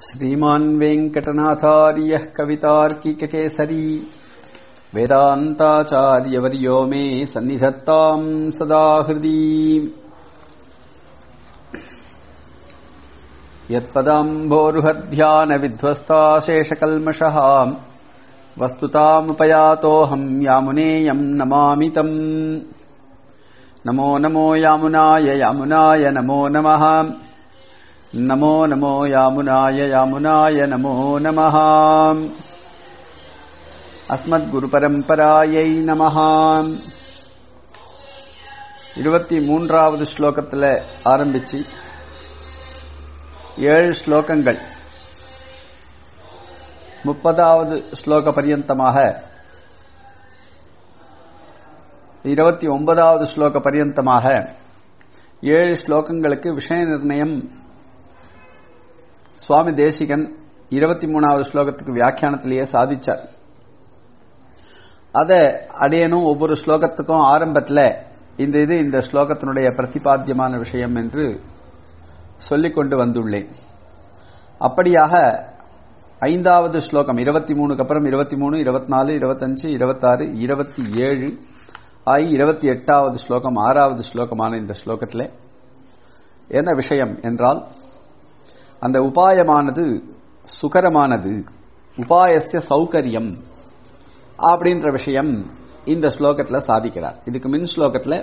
श्रीमान् वेङ्कटनाथार्यः कवितार्किककेसरी वेदान्ताचार्यवर्यो मे सन्निधत्ताम् सदा हृदि यत्पदाम्भोरुहध्यानविध्वस्ताशेषकल्मषः वस्तुतामुपयातोऽहम् यामुनेयम् नमामि तम् नमो नमो यामुनाय यामुनाय नमो नमः नमो नमो यामुनाय यामुनाय नमो नमः அஸ்மத்குருபரம்பராயை நமஹ இருபத்தி மூன்றாவது ஸ்லோகத்தில் ஆரம்பிச்சு ஏழு ஸ்லோகங்கள் முப்பதாவது ஸ்லோக பரியந்தமாக இருபத்தி ஒன்பதாவது ஸ்லோக பரியந்தமாக ஏழு ஸ்லோகங்களுக்கு விஷய நிர்ணயம் சுவாமி தேசிகன் இருபத்தி மூணாவது ஸ்லோகத்துக்கு வியாக்கியானத்திலேயே சாதிச்சார் அதை அடையணும் ஒவ்வொரு ஸ்லோகத்துக்கும் ஆரம்பத்தில் இந்த இது இந்த ஸ்லோகத்தினுடைய பிரதிபாத்தியமான விஷயம் என்று சொல்லிக் கொண்டு வந்துள்ளேன் அப்படியாக ஐந்தாவது ஸ்லோகம் இருபத்தி மூணுக்கு அப்புறம் இருபத்தி மூணு இருபத்தி நாலு இருபத்தஞ்சு இருபத்தாறு இருபத்தி ஏழு ஆகி இருபத்தி எட்டாவது ஸ்லோகம் ஆறாவது ஸ்லோகமான இந்த ஸ்லோகத்தில் என்ன விஷயம் என்றால் அந்த உபாயமானது சுகரமானது உபாயசிய சௌகரியம் அப்படின்ற விஷயம் இந்த ஸ்லோகத்தில் சாதிக்கிறார் இதுக்கு மின் ஸ்லோகத்தில்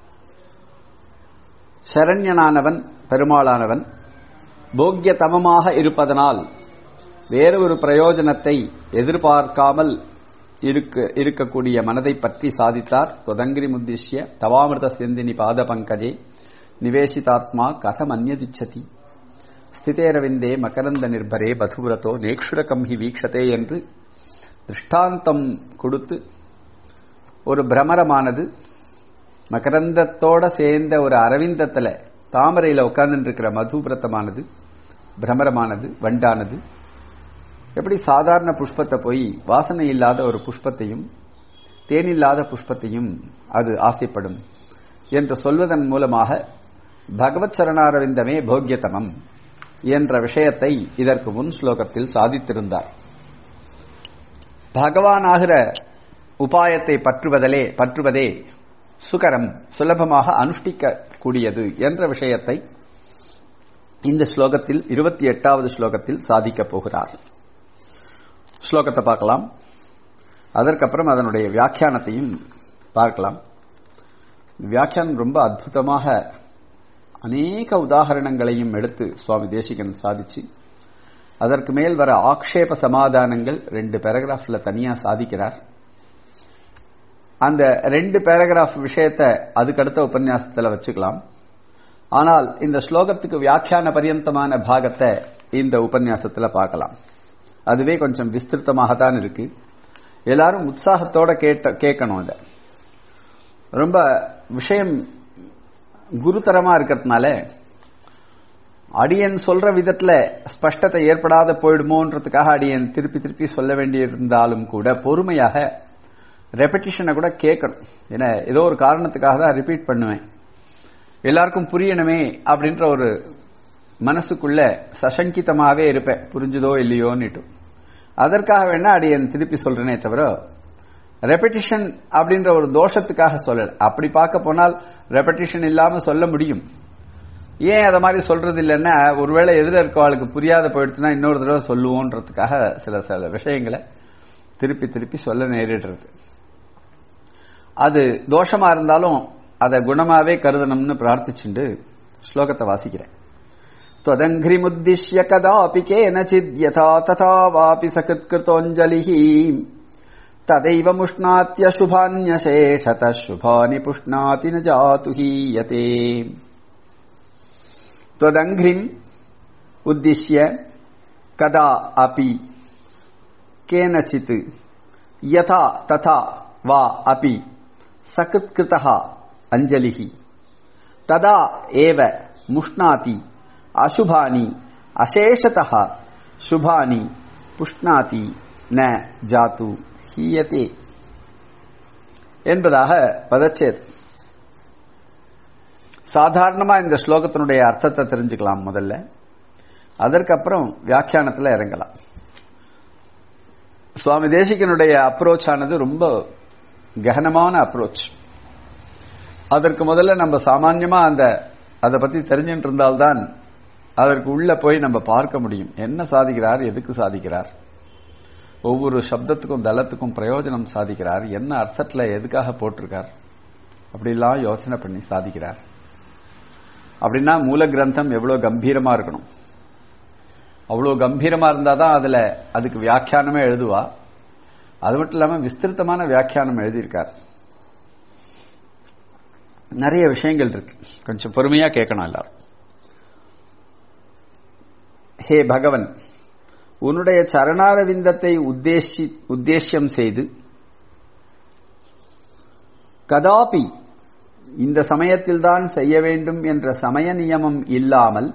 சரண்யனானவன் பெருமாளானவன் போக்கியதமமாக இருப்பதனால் வேறு ஒரு பிரயோஜனத்தை எதிர்பார்க்காமல் இருக்க இருக்கக்கூடிய மனதை பற்றி சாதித்தார் தொதங்கிரி முத்திஷ்ய தவாமிருத செந்தினி பாத பங்கஜே நிவேசிதாத்மா கதம் அந்நதிச்சதி ஸ்திதேரவிந்தே மகரந்த நிர்பரே பதுபுரத்தோ நேக்ஷுரகம் ஹி வீக்ஷதே என்று திருஷ்டாந்தம் கொடுத்து ஒரு பிரமரமானது மகரந்தத்தோட சேர்ந்த ஒரு அரவிந்தத்தில் தாமரையில் உட்கார்ந்து இருக்கிற மதுபிரத்தமானது பிரமரமானது வண்டானது எப்படி சாதாரண புஷ்பத்தை போய் வாசனை இல்லாத ஒரு புஷ்பத்தையும் தேனில்லாத புஷ்பத்தையும் அது ஆசைப்படும் என்று சொல்வதன் மூலமாக பகவத் சரணாரவிந்தமே போக்கியதமம் என்ற விஷயத்தை இதற்கு முன் ஸ்லோகத்தில் சாதித்திருந்தார் பகவானாகிற உபாயத்தை பற்றுவதலே பற்றுவதே சுகரம் சுலபமாக அனுஷ்டிக்கக்கூடியது என்ற விஷயத்தை இந்த ஸ்லோகத்தில் இருபத்தி எட்டாவது ஸ்லோகத்தில் சாதிக்கப் போகிறார் ஸ்லோகத்தை பார்க்கலாம் அதற்கப்புறம் அதனுடைய வியாக்கியானத்தையும் பார்க்கலாம் வியாக்கியானம் ரொம்ப அற்புதமாக அநேக உதாகரணங்களையும் எடுத்து சுவாமி தேசிகன் சாதிச்சு அதற்கு மேல் வர ஆக்ஷேப சமாதானங்கள் ரெண்டு பேராகிராஃப்ல தனியா சாதிக்கிறார் அந்த ரெண்டு பேராகிராஃப் விஷயத்தை அதுக்கடுத்த உபன்யாசத்தில் வச்சுக்கலாம் ஆனால் இந்த ஸ்லோகத்துக்கு வியாக்கியான பரியந்தமான பாகத்தை இந்த உபன்யாசத்தில் பார்க்கலாம் அதுவே கொஞ்சம் விஸ்திருத்தமாக தான் இருக்கு எல்லாரும் உற்சாகத்தோட கேட்ட கேட்கணும் இதை ரொம்ப விஷயம் குருதரமா இருக்கிறதுனால அடியன் சொல்ற விதத்துல ஸ்பஷ்டத்தை ஏற்படாத போயிடுமோன்றதுக்காக அடியன் திருப்பி திருப்பி சொல்ல வேண்டியிருந்தாலும் கூட பொறுமையாக ரெப்படிஷனை கூட கேட்கணும் ஏன்னா ஏதோ ஒரு காரணத்துக்காக தான் ரிப்பீட் பண்ணுவேன் எல்லாருக்கும் புரியணுமே அப்படின்ற ஒரு மனசுக்குள்ள சசங்கிதமாவே இருப்பேன் புரிஞ்சுதோ இல்லையோன்னுட்டு அதற்காக வேணா அடியன் திருப்பி சொல்றேனே தவிர ரெப்படிஷன் அப்படின்ற ஒரு தோஷத்துக்காக சொல்லல அப்படி பார்க்க போனால் ரெப்படிஷன் இல்லாம சொல்ல முடியும் ஏன் அதை மாதிரி சொல்றது இல்லைன்னா ஒருவேளை எதிர இருக்கவாளுக்கு புரியாத போயிடுச்சுன்னா இன்னொரு தடவை சொல்லுவோன்றதுக்காக சில சில விஷயங்களை திருப்பி திருப்பி சொல்ல நேரிடுறது அது தோஷமா இருந்தாலும் அதை குணமாவே கருதணும்னு பிரார்த்திச்சுண்டு ஸ்லோகத்தை வாசிக்கிறேன் त्वदङ्घ्रिमुद्दिश्य कदापि केनचिद् यथा तथा वापि सकृत्कृतोऽञ्जलिः तदैव मुष्णात्यशुभान्यशेषतः शुभानि पुष्णाति न जातु हीयते त्वदङ्घ्रिम् उद्दिश्य कदा अपि केनचित् यथा तथा वा अपि सकृत्कृतः अञ्जलिः तदा एव मुष्णाति அசுபானி அசேஷதா சுபானி புஷ்ணாதி ந ஜாத்து ஹீயதே என்பதாக பதச்சேத் சாதாரணமா இந்த ஸ்லோகத்தினுடைய அர்த்தத்தை தெரிஞ்சுக்கலாம் முதல்ல அதற்கப்புறம் வியாக்கியானத்தில் இறங்கலாம் சுவாமி தேசிகனுடைய அப்ரோச் ஆனது ரொம்ப ககனமான அப்ரோச் அதற்கு முதல்ல நம்ம சாமான்யமா அந்த அதை பத்தி தெரிஞ்சுட்டு இருந்தால்தான் அதற்கு உள்ள போய் நம்ம பார்க்க முடியும் என்ன சாதிக்கிறார் எதுக்கு சாதிக்கிறார் ஒவ்வொரு சப்தத்துக்கும் தளத்துக்கும் பிரயோஜனம் சாதிக்கிறார் என்ன அர்த்தத்துல எதுக்காக போட்டிருக்கார் அப்படிலாம் யோசனை பண்ணி சாதிக்கிறார் அப்படின்னா மூல கிரந்தம் எவ்வளவு கம்பீரமா இருக்கணும் அவ்வளவு கம்பீரமா இருந்தாதான் அதுல அதுக்கு வியாக்கியானமே எழுதுவா அது மட்டும் இல்லாம விஸ்திருத்தமான வியாக்கியானம் எழுதியிருக்கார் நிறைய விஷயங்கள் இருக்கு கொஞ்சம் பொறுமையா கேட்கணும் எல்லாரும் ஹே பகவன் உன்னுடைய சரணாரவிந்தத்தை உத்தேசி உத்தேசியம் செய்து கதாபி இந்த சமயத்தில்தான் செய்ய வேண்டும் என்ற சமய நியமம் இல்லாமல்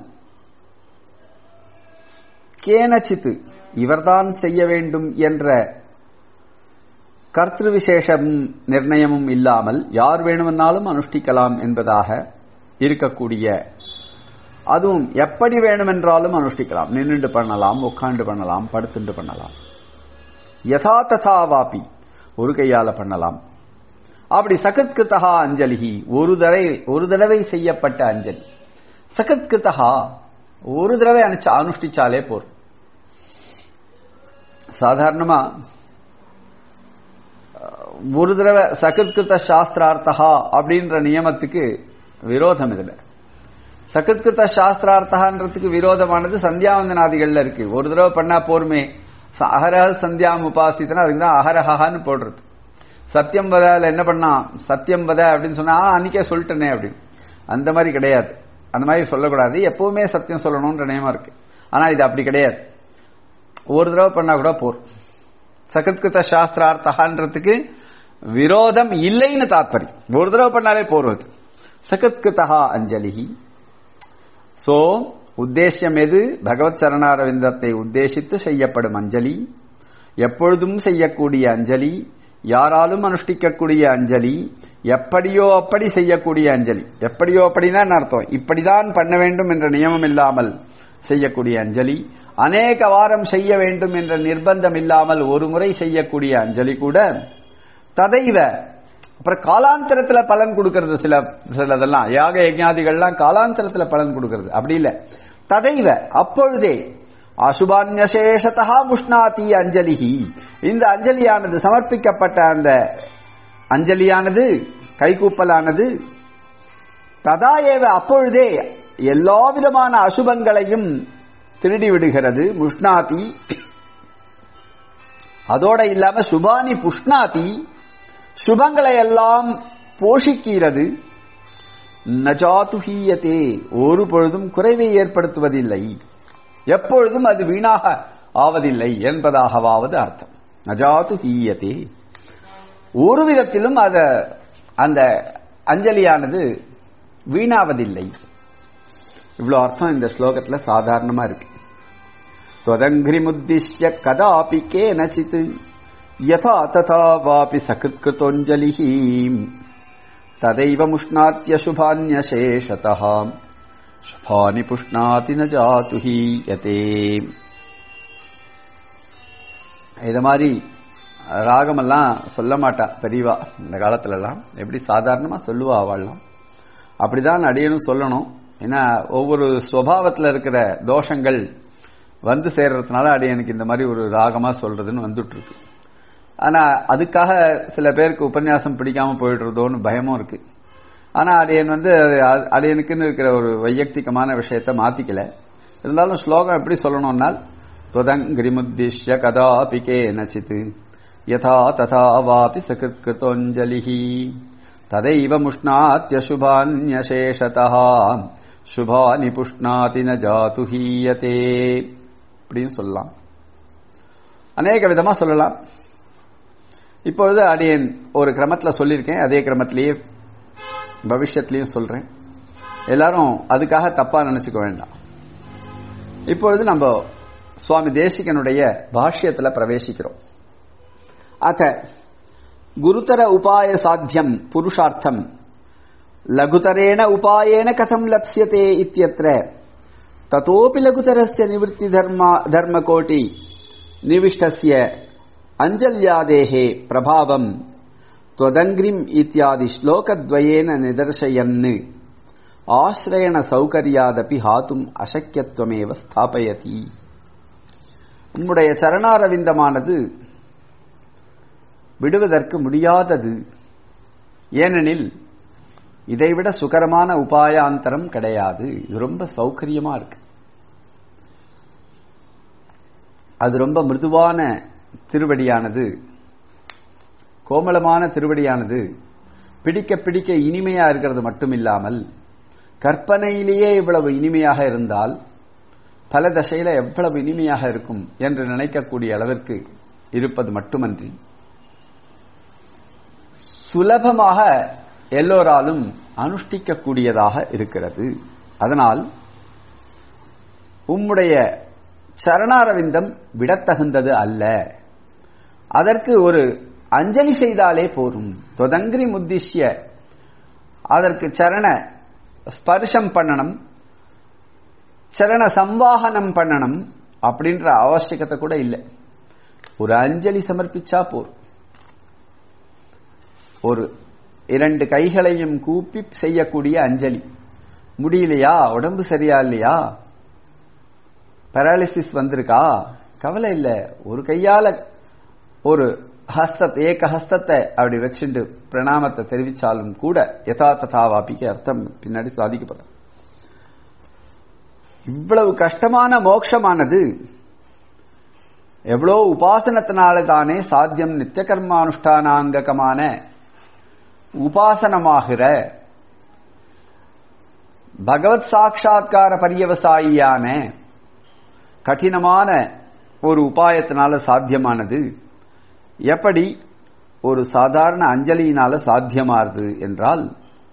கேனச்சித்து இவர்தான் செய்ய வேண்டும் என்ற கர்த்திரு விசேஷம் நிர்ணயமும் இல்லாமல் யார் வேணுமென்னாலும் அனுஷ்டிக்கலாம் என்பதாக இருக்கக்கூடிய அதுவும் எப்படி வேணுமென்றாலும் அனுஷ்டிக்கலாம் நின்றுண்டு பண்ணலாம் உட்காண்டு பண்ணலாம் படுத்துண்டு பண்ணலாம் யதா ததா வாபி ஒரு கையால பண்ணலாம் அப்படி சகத்கிருத்தகா அஞ்சலி ஒரு தடவை ஒரு தடவை செய்யப்பட்ட அஞ்சலி சகத்கிருத்தகா ஒரு தடவை அனுச்ச அனுஷ்டிச்சாலே போதும் சாதாரணமா ஒரு தடவை சகத்கிருத சாஸ்திரார்த்தகா அப்படின்ற நியமத்துக்கு விரோதம் இதுல சகத்கிருத சாஸ்திரார்த்தகான்றதுக்கு விரோதமானது சந்தியாவந்தனாதிகள்ல இருக்கு ஒரு தடவை பண்ணா போருமே அகரஹ சந்தியாம் உபாசித்தனா அதுக்கு தான் அகரஹான்னு போடுறது சத்தியம் வதால என்ன பண்ணா சத்தியம் வத அப்படின்னு சொன்னா அன்னைக்கே சொல்லிட்டனே அப்படின்னு அந்த மாதிரி கிடையாது அந்த மாதிரி சொல்லக்கூடாது எப்பவுமே சத்தியம் சொல்லணும்ன்ற நியமம் இருக்கு ஆனா இது அப்படி கிடையாது ஒரு தடவை பண்ணா கூட போர் சகத்கிருத சாஸ்திரார்த்தகான்றதுக்கு விரோதம் இல்லைன்னு தாத்பரியம் ஒரு தடவை பண்ணாலே போறது சகத்கிருதா அஞ்சலி சோ உத்தேசியம் எது பகவத் சரணாரவிந்தத்தை உத்தேசித்து செய்யப்படும் அஞ்சலி எப்பொழுதும் செய்யக்கூடிய அஞ்சலி யாராலும் அனுஷ்டிக்கக்கூடிய அஞ்சலி எப்படியோ அப்படி செய்யக்கூடிய அஞ்சலி எப்படியோ அப்படின்னா அர்த்தம் இப்படிதான் பண்ண வேண்டும் என்ற நியமம் இல்லாமல் செய்யக்கூடிய அஞ்சலி அநேக வாரம் செய்ய வேண்டும் என்ற நிர்பந்தம் இல்லாமல் ஒரு முறை செய்யக்கூடிய அஞ்சலி கூட ததைவ அப்புறம் காலாந்தரத்துல பலன் கொடுக்கறது சில சிலதெல்லாம் யாக யஜ்ஞாதிகள்லாம் காலாந்தரத்துல பலன் கொடுக்கறது அப்படி இல்ல ததைவ அப்பொழுதே அசுபான்யசேஷதா முஷ்ணாதி அஞ்சலிஹி இந்த அஞ்சலியானது சமர்ப்பிக்கப்பட்ட அந்த அஞ்சலியானது கைகூப்பலானது ததா ஏவ அப்பொழுதே எல்லா விதமான அசுபங்களையும் திருடி விடுகிறது முஷ்ணாதி அதோட இல்லாம சுபானி புஷ்ணாதி சுபங்களை எல்லாம் போஷிக்கிறது நஜாதுஹீயத்தே ஒரு பொழுதும் குறைவை ஏற்படுத்துவதில்லை எப்பொழுதும் அது வீணாக ஆவதில்லை என்பதாகவாவது அர்த்தம் நஜாது ஹீயத்தே ஒரு விதத்திலும் அத அந்த அஞ்சலியானது வீணாவதில்லை இவ்வளவு அர்த்தம் இந்த ஸ்லோகத்துல சாதாரணமா இருக்கு त्वदङ्घ्रिमुद्दिश्य कदापि केनचित् यथा तथा वापि सकृत्कृतोऽञ्जलिः तदैव मुष्णात्यशुभान्यशेषतः शुभानि पुष्णाति न जातु हीयते இது மாதிரி ராகமெல்லாம் சொல்ல மாட்டா பெரியவா இந்த காலத்துல எல்லாம் எப்படி சாதாரணமா சொல்லுவா அவள்லாம் அப்படிதான் அடியனும் சொல்லணும் ஏன்னா ஒவ்வொரு சுவாவத்தில் இருக்கிற தோஷங்கள் வந்து சேர்றதுனால அடி எனக்கு இந்த மாதிரி ஒரு ராகமா சொல்றதுன்னு வந்துட்டு இருக்கு ஆனா அதுக்காக சில பேருக்கு உபன்யாசம் பிடிக்காம போயிடுறதோன்னு பயமும் இருக்கு ஆனா அடியன் வந்து அடியனுக்குன்னு இருக்கிற ஒரு வையக்திகமான விஷயத்த மாத்திக்கல இருந்தாலும் ஸ்லோகம் எப்படி சொல்லணும்னால் त्वदङ्घ्रिमुद्दिश्य कदापि केनचित् यथा तथा वापि सकृत्कृतोऽञ्जलिः तदैव मुष्णात्यशुभान्यशेषतः शुभानि पुष्णाति न जातु हीयते அப்படின்னு சொல்லலாம் அநேக விதமா சொல்லலாம் இப்பொழுது அடியேன் ஒரு கிரமத்தில் சொல்லியிருக்கேன் அதே கிரமத்திலேயே பவிஷ்யத்திலையும் சொல்றேன் எல்லாரும் அதுக்காக தப்பா நினைச்சுக்க வேண்டாம் இப்பொழுது நம்ம சுவாமி தேசிகனுடைய பாஷ்யத்துல பிரவேசிக்கிறோம் அத குருதர உபாய சாத்தியம் புருஷார்த்தம் லகுதரேண உபாயேன கதம் லப்சியதே இத்தியத்திர ததோபி லகுதரஸ்ய நிவர்த்தி தர்மா தர்மகோட்டி நிவிஷ்டஸ்ய அஞ்சல்யாதேஹே பிரபாவம் त्वदङ्घ्रिम् इत्यादि श्लोकद्वयेन निदर्शयन् ஆசிரயண சௌகரியாதபி ஹாத்தும் அசக்கியத்துவமேவ ஸ்தாபயதி உம்முடைய சரணாரவிந்தமானது விடுவதற்கு முடியாதது ஏனெனில் இதைவிட சுகரமான உபாயாந்தரம் கிடையாது இது ரொம்ப சௌகரியமா இருக்கு அது ரொம்ப மிருதுவான திருவடியானது கோமளமான திருவடியானது பிடிக்க பிடிக்க இனிமையா இருக்கிறது மட்டுமில்லாமல் கற்பனையிலேயே இவ்வளவு இனிமையாக இருந்தால் பல தசையில எவ்வளவு இனிமையாக இருக்கும் என்று நினைக்கக்கூடிய அளவிற்கு இருப்பது மட்டுமன்றி சுலபமாக எல்லோராலும் அனுஷ்டிக்கக்கூடியதாக இருக்கிறது அதனால் உம்முடைய சரணாரவிந்தம் விடத்தகுந்தது அல்ல அதற்கு ஒரு அஞ்சலி செய்தாலே போரும் தொதங்கிரி முத்திஷ்ய அதற்கு சரண ஸ்பர்ஷம் பண்ணணும் சரண சம்வாகனம் பண்ணணும் அப்படின்ற அவசியகத்தை கூட இல்லை ஒரு அஞ்சலி சமர்ப்பிச்சா போர் ஒரு இரண்டு கைகளையும் கூப்பி செய்யக்கூடிய அஞ்சலி முடியலையா உடம்பு சரியா இல்லையா பேராலிசிஸ் வந்திருக்கா கவலை இல்லை ஒரு கையால ஒரு ஹஸ்தத்தை ஏக ஹஸ்தத்தை அப்படி வச்சுட்டு பிரணாமத்தை தெரிவிச்சாலும் கூட யதா ததாவாபிக்கு அர்த்தம் பின்னாடி சாதிக்கப்படும் இவ்வளவு கஷ்டமான மோட்சமானது எவ்வளோ உபாசனத்தினால தானே சாத்தியம் நித்திய கர்மானுஷ்டானாங்ககமான உபாசனமாகிற பகவத் சாட்சா்கார பரியவசாயியான கடினமான ஒரு உபாயத்தினால சாத்தியமானது எப்படி ஒரு சாதாரண அஞ்சலியினால சாத்தியமாறுது என்றால்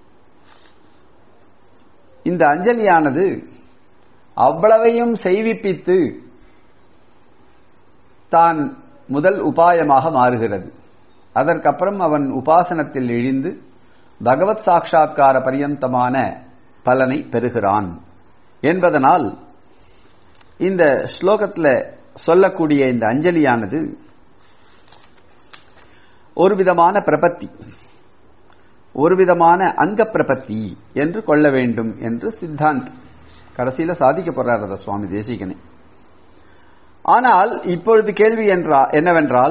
இந்த அஞ்சலியானது அவ்வளவையும் செய்விப்பித்து தான் முதல் உபாயமாக மாறுகிறது அதற்கப்புறம் அவன் உபாசனத்தில் இழிந்து பகவத் சாட்சா்கார பரியந்தமான பலனை பெறுகிறான் என்பதனால் இந்த ஸ்லோகத்தில் சொல்லக்கூடிய இந்த அஞ்சலியானது ஒரு விதமான பிரபத்தி ஒரு விதமான அங்க பிரபத்தி என்று கொள்ள வேண்டும் என்று சித்தாந்த் கடைசியில சாதிக்க போறார் அத சுவாமி தேசிகனே ஆனால் இப்பொழுது கேள்வி என்றா என்னவென்றால்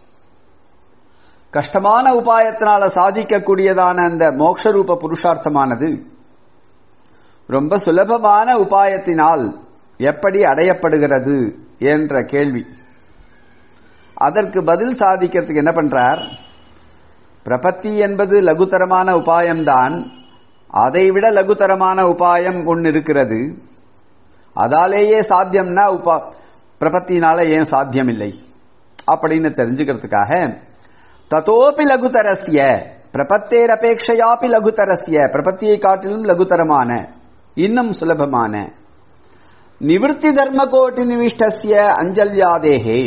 கஷ்டமான உபாயத்தினால சாதிக்கக்கூடியதான அந்த மோக்ஷரூப புருஷார்த்தமானது ரொம்ப சுலபமான உபாயத்தினால் எப்படி அடையப்படுகிறது என்ற கேள்வி அதற்கு பதில் சாதிக்கிறதுக்கு என்ன பண்றார் பிரபத்தி என்பது லகுத்தரமான உபாயம்தான் அதைவிட லகுத்தரமான உபாயம் ஒன்று இருக்கிறது அதாலேயே சாத்தியம்னா உபா பிரபத்தினால ஏன் சாத்தியம் இல்லை அப்படின்னு தெரிஞ்சுக்கிறதுக்காக தத்தோப்பி லகுதரஸ்ய பிரபத்தேரபேட்சையாப்பி லகுதரஸ்ய பிரபத்தியை காட்டிலும் லகுத்தரமான இன்னும் சுலபமான நிவிற்த்தி தர்ம கோட்டி நிவிஷ்டஸ்ய அஞ்சல்யாதேகே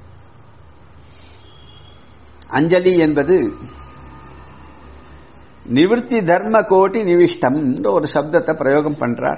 அஞ்சலி என்பது நிவிற்த்தி தர்ம கோட்டி நிவிஷ்டம் ஒரு சப்தத்தை பிரயோகம் பண்றார்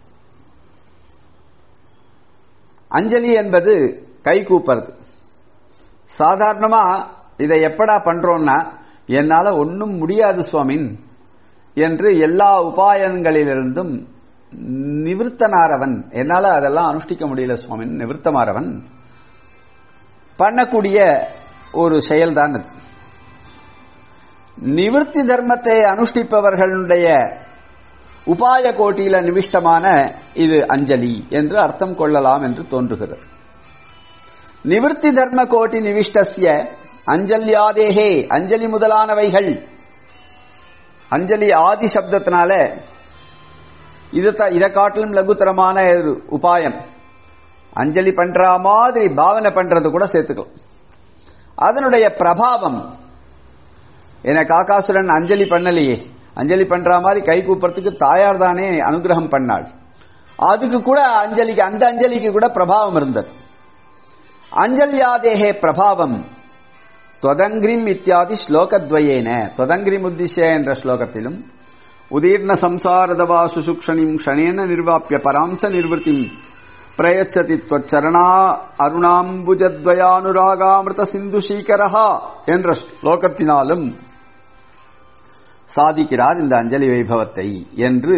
அஞ்சலி என்பது கை கூப்புறது சாதாரணமா இதை எப்படா பண்றோம்னா என்னால ஒன்னும் முடியாது சுவாமின் என்று எல்லா உபாயங்களிலிருந்தும் நிவிருத்தனாரவன் என்னால அதெல்லாம் அனுஷ்டிக்க முடியல சுவாமின் நிவிருத்தமாறவன் பண்ணக்கூடிய ஒரு செயல்தான் அது நிவிற்த்தி தர்மத்தை அனுஷ்டிப்பவர்களுடைய உபாய கோட்டியில நிவிஷ்டமான இது அஞ்சலி என்று அர்த்தம் கொள்ளலாம் என்று தோன்றுகிறது நிவிற்த்தி தர்ம கோட்டி நிவிஷ்டசிய அஞ்சல்யாதேகே அஞ்சலி முதலானவைகள் அஞ்சலி ஆதி சப்தத்தினால இது இதை காட்டிலும் லகுத்தரமான ஒரு உபாயம் அஞ்சலி பண்ற மாதிரி பாவனை பண்றது கூட சேர்த்துக்கலாம் அதனுடைய பிரபாவம் என காக்காசுரன் அஞ்சலி பண்ணலையே அஞ்சலி பண்ற மாதிரி கை கூப்புறதுக்கு தாயார் தானே அனுகிரகம் பண்ணாள் அதுக்கு கூட அஞ்சலிக்கு அந்த அஞ்சலிக்கு கூட பிரபாவம் இருந்தது அஞ்சல்யாதேகே பிரபாவம் தொதங்கிரிம் இத்தியாதி ஸ்லோகத்வயேன தொதங்கிரிம் உத்திஷ என்ற ஸ்லோகத்திலும் உதீர்ண சம்சாரதவா சுசுக்ஷணிம் க்ஷணேன நிர்வாப்பிய பராம்ச நிர்வൃத்திம் பிரயச்சதி त्वच्चरणा அருணாம்புஜத்வயானுராகாமிருத சிந்து சீகரஹா என்ற ஸ்லோகத்தினாலும் சாதிக்கிறார் இந்த அஞ்சலி வைபவத்தை என்று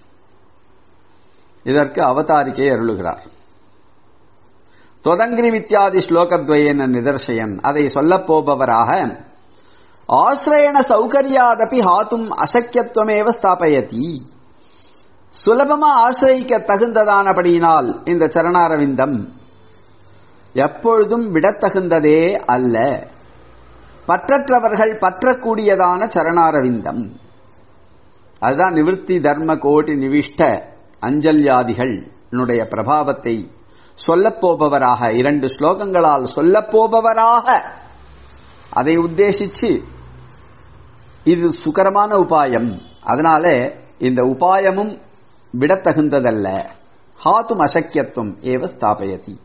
இதற்கு அவதாரிக்கை அருளுகிறார் தொதங்கிரி வித்யாதி ஸ்லோகத்வயன நிதர்சயன் அதை சொல்லப் போபவராக ஆசிரயண சௌகரியாதபி ஹாத்தும் அசக்கியத்துவமேவ ஸ்தாபயதி சுலபமா ஆசிரியிக்க தகுந்ததானபடியினால் இந்த சரணாரவிந்தம் எப்பொழுதும் விடத்தகுந்ததே அல்ல பற்றற்றவர்கள் பற்றக்கூடியதான சரணாரவிந்தம் அதுதான் நிவிற்த்தி தர்ம கோட்டி நிவிஷ்ட அஞ்சல்யாதிகள் பிரபாவத்தை சொல்லப்போபவராக இரண்டு ஸ்லோகங்களால் சொல்லப்போபவராக அதை உத்தேசிச்சு இது சுகரமான உபாயம் அதனால இந்த உபாயமும் விடத்தகுந்ததல்ல ஹாத்தும் அசக்கியத்துவம் ஏவ ஸ்தாபயதி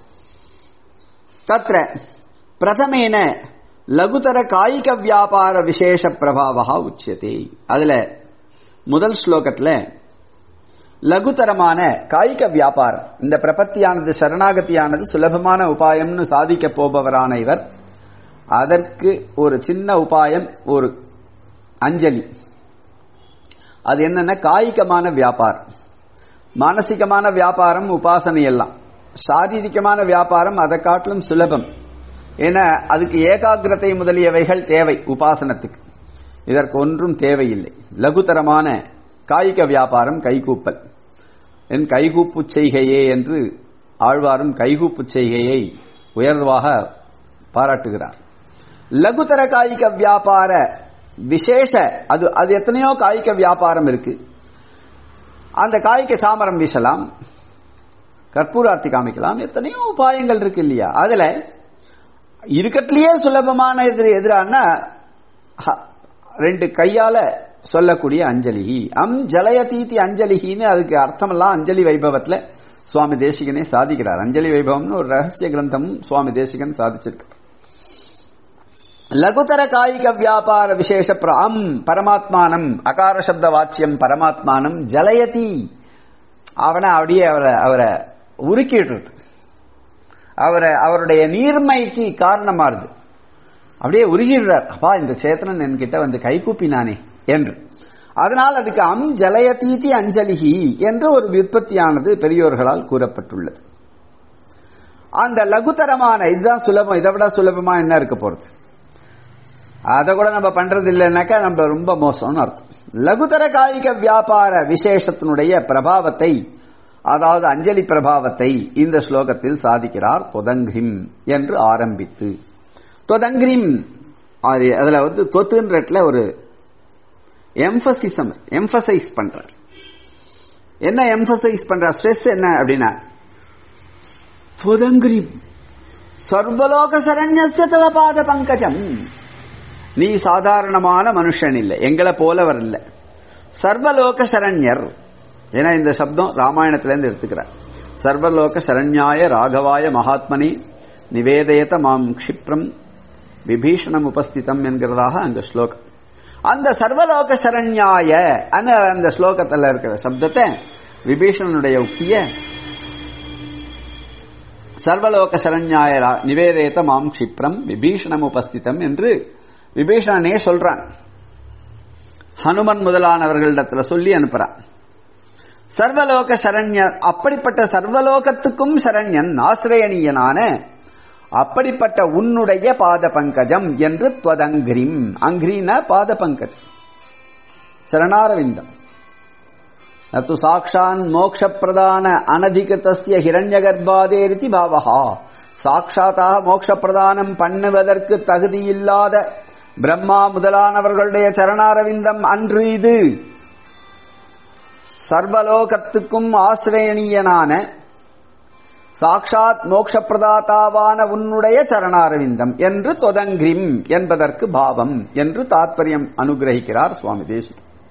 தத்ர பிரதமேன லகுதர காய்க வியாபார விசேஷ பிரபாவா உச்சியதே அதுல முதல் ஸ்லோகத்துல லகுதரமான காய்க வியாபாரம் இந்த பிரபத்தியானது சரணாகதியானது சுலபமான உபாயம்னு சாதிக்க போபவரான இவர் அதற்கு ஒரு சின்ன உபாயம் ஒரு அஞ்சலி அது என்னன்னா காய்கமான வியாபாரம் மானசிகமான வியாபாரம் உபாசனை எல்லாம் சாரீரிகமான வியாபாரம் அதை காட்டிலும் சுலபம் ஏன்னா அதுக்கு ஏகாகிரதை முதலியவைகள் தேவை உபாசனத்துக்கு இதற்கு ஒன்றும் தேவையில்லை லகுதரமான காய்க வியாபாரம் கைகூப்பல் என் கைகூப்பு செய்கையே என்று ஆழ்வாரும் கைகூப்பு செய்கையை உயர்வாக பாராட்டுகிறார் லகுதர காய்க வியாபார விசேஷ அது அது எத்தனையோ காய்க வியாபாரம் இருக்கு அந்த காய்க்கு சாமரம் வீசலாம் கற்பூரார்த்தி காமிக்கலாம் எத்தனையோ உபாயங்கள் இருக்கு இல்லையா அதுல இருக்கட்டிலேயே சுலபமான எதிர் எதிரான ரெண்டு கையால சொல்லக்கூடிய அஞ்சலி அம் ஜலயதீதி அஞ்சலிகின்னு அதுக்கு அர்த்தமெல்லாம் அஞ்சலி வைபவத்துல சுவாமி தேசிகனே சாதிக்கிறார் அஞ்சலி வைபவம்னு ஒரு ரகசிய கிரந்தமும் சுவாமி தேசிகன் சாதிச்சிருக்கார் லகுதர காய்க வியாபார விசேஷ அம் பரமாத்மானம் அகார சப்த வாச்சியம் பரமாத்மானம் ஜலயதி அவனை அப்படியே அவரை அவரை உருக்கிடுறது அவரை அவருடைய நீர்மைக்கு காரணமாறுது அப்படியே உருகிடுறார் அப்பா இந்த சேத்தனன் என்கிட்ட வந்து கைகூப்பினானே என்று அதனால் அதுக்கு அம் ஜலயதீதி அஞ்சலிகி என்ற ஒரு விற்பத்தியானது பெரியோர்களால் கூறப்பட்டுள்ளது அந்த லகுதரமான இதுதான் சுலபம் இதை விட சுலபமா என்ன இருக்க போறது அதை கூட நம்ம பண்றது இல்லைன்னாக்கா நம்ம ரொம்ப மோசம்னு அர்த்தம் லகுதர காய்க வியாபார விசேஷத்தினுடைய பிரபாவத்தை அதாவது அஞ்சலி பிரபாவத்தை இந்த ஸ்லோகத்தில் சாதிக்கிறார் தொதங்கிம் என்று ஆரம்பித்து தொதங்கிரிம் அதுல வந்து தொத்துன்றட்ல ஒரு எம்பசிசம் எம்பசைஸ் பண்றார் என்ன எம்பசைஸ் பண்றார் ஸ்ட்ரெஸ் என்ன அப்படின்னா தொதங்கிரிம் சர்வலோக சரண்யஸ்ய தவபாத பங்கஜம் நீ சாதாரணமான மனுஷன் இல்லை எங்களை போலவர் இல்லை சர்வலோக சரண்யர் ஏன்னா இந்த சப்தம் ராமாயணத்திலேருந்து எடுத்துக்கிறார் சர்வலோக சரண்யாய ராகவாய மகாத்மனி நிவேதயத மாம் க்ஷிப்ரம் விபீஷணம் உபஸ்திதம் என்கிறதாக அந்த ஸ்லோகம் அந்த சர்வலோக சரண்யாய அந்த ஸ்லோகத்தில் இருக்கிற சப்தத்தை விபீஷணனுடைய உக்திய சர்வலோக சரண்யாய நிவேதயத்த மாம் க்ஷிப்ரம் விபீஷணம் உபஸ்திதம் என்று விபீஷணனே சொல்றான் ஹனுமன் முதலானவர்களிடத்துல சொல்லி அனுப்புறான் சர்வலோக சரண்யர் அப்படிப்பட்ட சர்வலோகத்துக்கும் சரண்யன் ஆசிரியனீயனான அப்படிப்பட்ட உன்னுடைய பாத பங்கஜம் என்று துவதங்கிரிம் அங்கிரீன பாத பங்கஜம் சரணாரவிந்தம் நத்து சாட்சான் மோக்ஷ பிரதான அனதிகிருத்தசிய ஹிரண்ய கர்ப்பாதேரிதி பாவகா சாட்சாத்தாக மோட்ச பிரதானம் பண்ணுவதற்கு தகுதியில்லாத பிரம்மா முதலானவர்களுடைய சரணாரவிந்தம் அன்று இது சர்வலோகத்துக்கும் ஆசிரியனீயனான சாட்சாத் மோக்ஷ பிரதாதாவான உன்னுடைய சரணாரவிந்தம் என்று தொதங்கிரிம் என்பதற்கு பாவம் என்று தாத்பரியம் அனுகிரகிக்கிறார் சுவாமி தேசி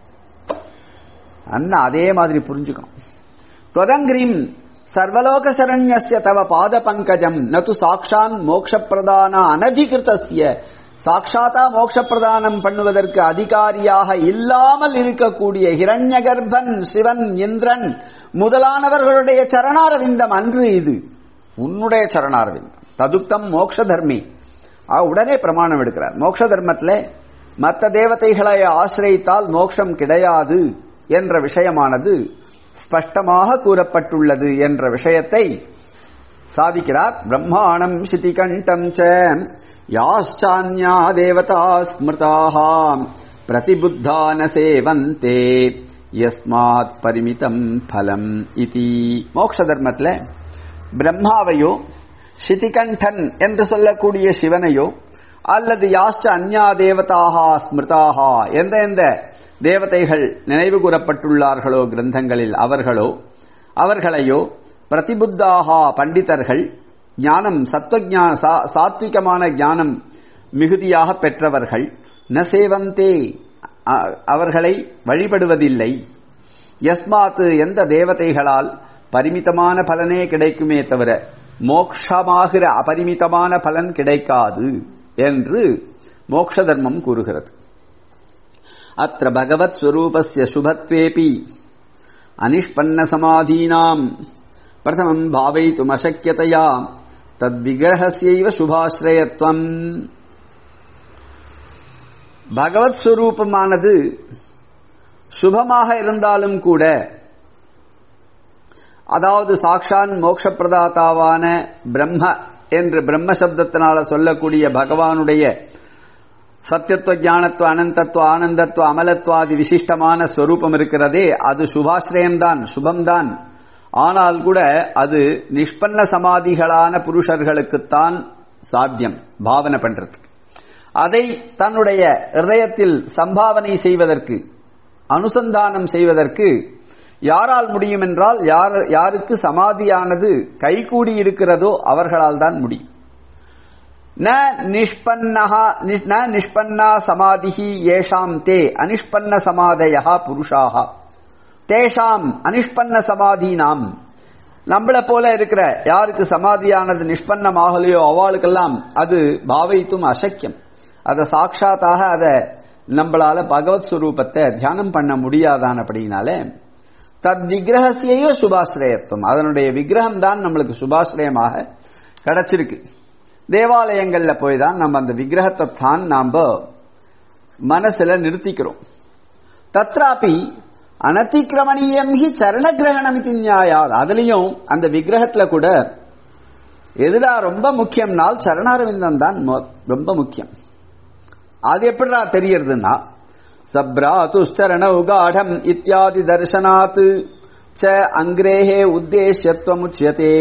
அண்ணா அதே மாதிரி புரிஞ்சுக்கணும் தொதங்கிரிம் சர்வலோக சரண்யஸ்ய தவ பாத பங்கஜம் நது சாட்சான் மோக்ஷ பிரதான அனதிகிருத்தஸ்ய சாட்சாத்தா மோட்ச பிரதானம் பண்ணுவதற்கு அதிகாரியாக இல்லாமல் இருக்கக்கூடிய ஹிரண்யகர்பன் சிவன் இந்திரன் முதலானவர்களுடைய சரணாரவிந்தம் அன்று இது உன்னுடைய சரணாரவிந்தம் ததுக்தம் மோட்ச தர்மி உடனே பிரமாணம் எடுக்கிறார் மோட்ச தர்மத்தில் மற்ற தேவதைகளை ஆசிரியித்தால் மோட்சம் கிடையாது என்ற விஷயமானது ஸ்பஷ்டமாக கூறப்பட்டுள்ளது என்ற விஷயத்தை சாதிக்கிறார் பிரம்மாணம் சிதிகண்டம் ச யாச்சான்யா தேவதா ஸ்மிருதாக பிரதிபுத்தான சேவந்தே யஸ்மாத் பரிமிதம் பலம் இதி மோக்ஷ தர்மத்தில் பிரம்மாவையோ சிதிகண்டன் என்று சொல்லக்கூடிய சிவனையோ அல்லது யாஷ்ட அந்யா தேவதாக ஸ்மிருதாக எந்த எந்த தேவதைகள் நினைவு கூறப்பட்டுள்ளார்களோ கிரந்தங்களில் அவர்களோ அவர்களையோ பிரதிபுத்தாகா பண்டிதர்கள் ஞானம் சத்வஜான சாத்விகமான ஞானம் மிகுதியாக பெற்றவர்கள் ந சேவந்தே அவர்களை வழிபடுவதில்லை யஸ்மாத்து எந்த தேவதைகளால் பரிமிதமான பலனே கிடைக்குமே தவிர மோக்ஷமாகிற அபரிமிதமான பலன் கிடைக்காது என்று மோக்ஷ தர்மம் கூறுகிறது அத்த பகவத் ஸ்வரூபஸ்ய சுபத்வேபி அனிஷ்பன்ன சமாதீனாம் பிரதமம் பாவைத்தும் அசக்கியதையா தத் விக்கிரகசியைவ சுபாஸ்ரயத்துவம் பகவத் ஸ்வரூபமானது சுபமாக இருந்தாலும் கூட அதாவது சாக்ஷான் மோட்ச பிரதாதாவான பிரம்ம என்று பிரம்ம சப்தத்தினால சொல்லக்கூடிய பகவானுடைய சத்தியத்துவ ஞானத்துவ அனந்தத்துவ ஆனந்தத்துவ அமலத்துவாதி விசிஷ்டமான ஸ்வரூபம் இருக்கிறதே அது சுபாஸ்ரயம்தான் சுபம்தான் ஆனால் கூட அது நிஷ்பன்ன சமாதிகளான புருஷர்களுக்குத்தான் சாத்தியம் பாவனை பண்றது அதை தன்னுடைய ஹிருதயத்தில் சம்பாவனை செய்வதற்கு அனுசந்தானம் செய்வதற்கு யாரால் முடியும் என்றால் யார் யாருக்கு சமாதியானது கைகூடி இருக்கிறதோ அவர்களால் தான் முடியும் ந ந நிஷ்பன்னா சமாதிஹி ஏஷாம் தே அனிஷ்பன்ன சமாதயா புருஷாக தேஷாம் அனிஷ்பன்ன சமாதீனாம் நம்மள போல இருக்கிற யாருக்கு சமாதியானது நிஷ்பன்னமாகலையோ அவளுக்கெல்லாம் அது பாவைத்தும் அசக்கியம் அதை சாட்சாத்தாக அதை நம்மளால பகவத் சுரூபத்தை தியானம் பண்ண முடியாதான் அப்படின்னால தத் விக்கிரகசியோ சுபாசிரயத்துவம் அதனுடைய விக்கிரகம் தான் நம்மளுக்கு சுபாசிரயமாக கிடைச்சிருக்கு தேவாலயங்கள்ல போய் தான் நம்ம அந்த விக்கிரகத்தை தான் நாம மனசுல நிறுத்திக்கிறோம் தத்ராபி அனதிக்கிரமணியம் ஹி சரண கிரகணம் இது நியாயாத் அதுலயும் அந்த விக்கிரகத்துல கூட எதுடா ரொம்ப முக்கியம்னால் சரணாரவிந்தம் தான் ரொம்ப முக்கியம் அது எப்படிடா தெரியறதுன்னா சப்ராதுச்சரண உகாடம் இத்தியாதி தர்சனாத் ச அங்கிரேஹே உத்தேசியத்துவமுச்சியதே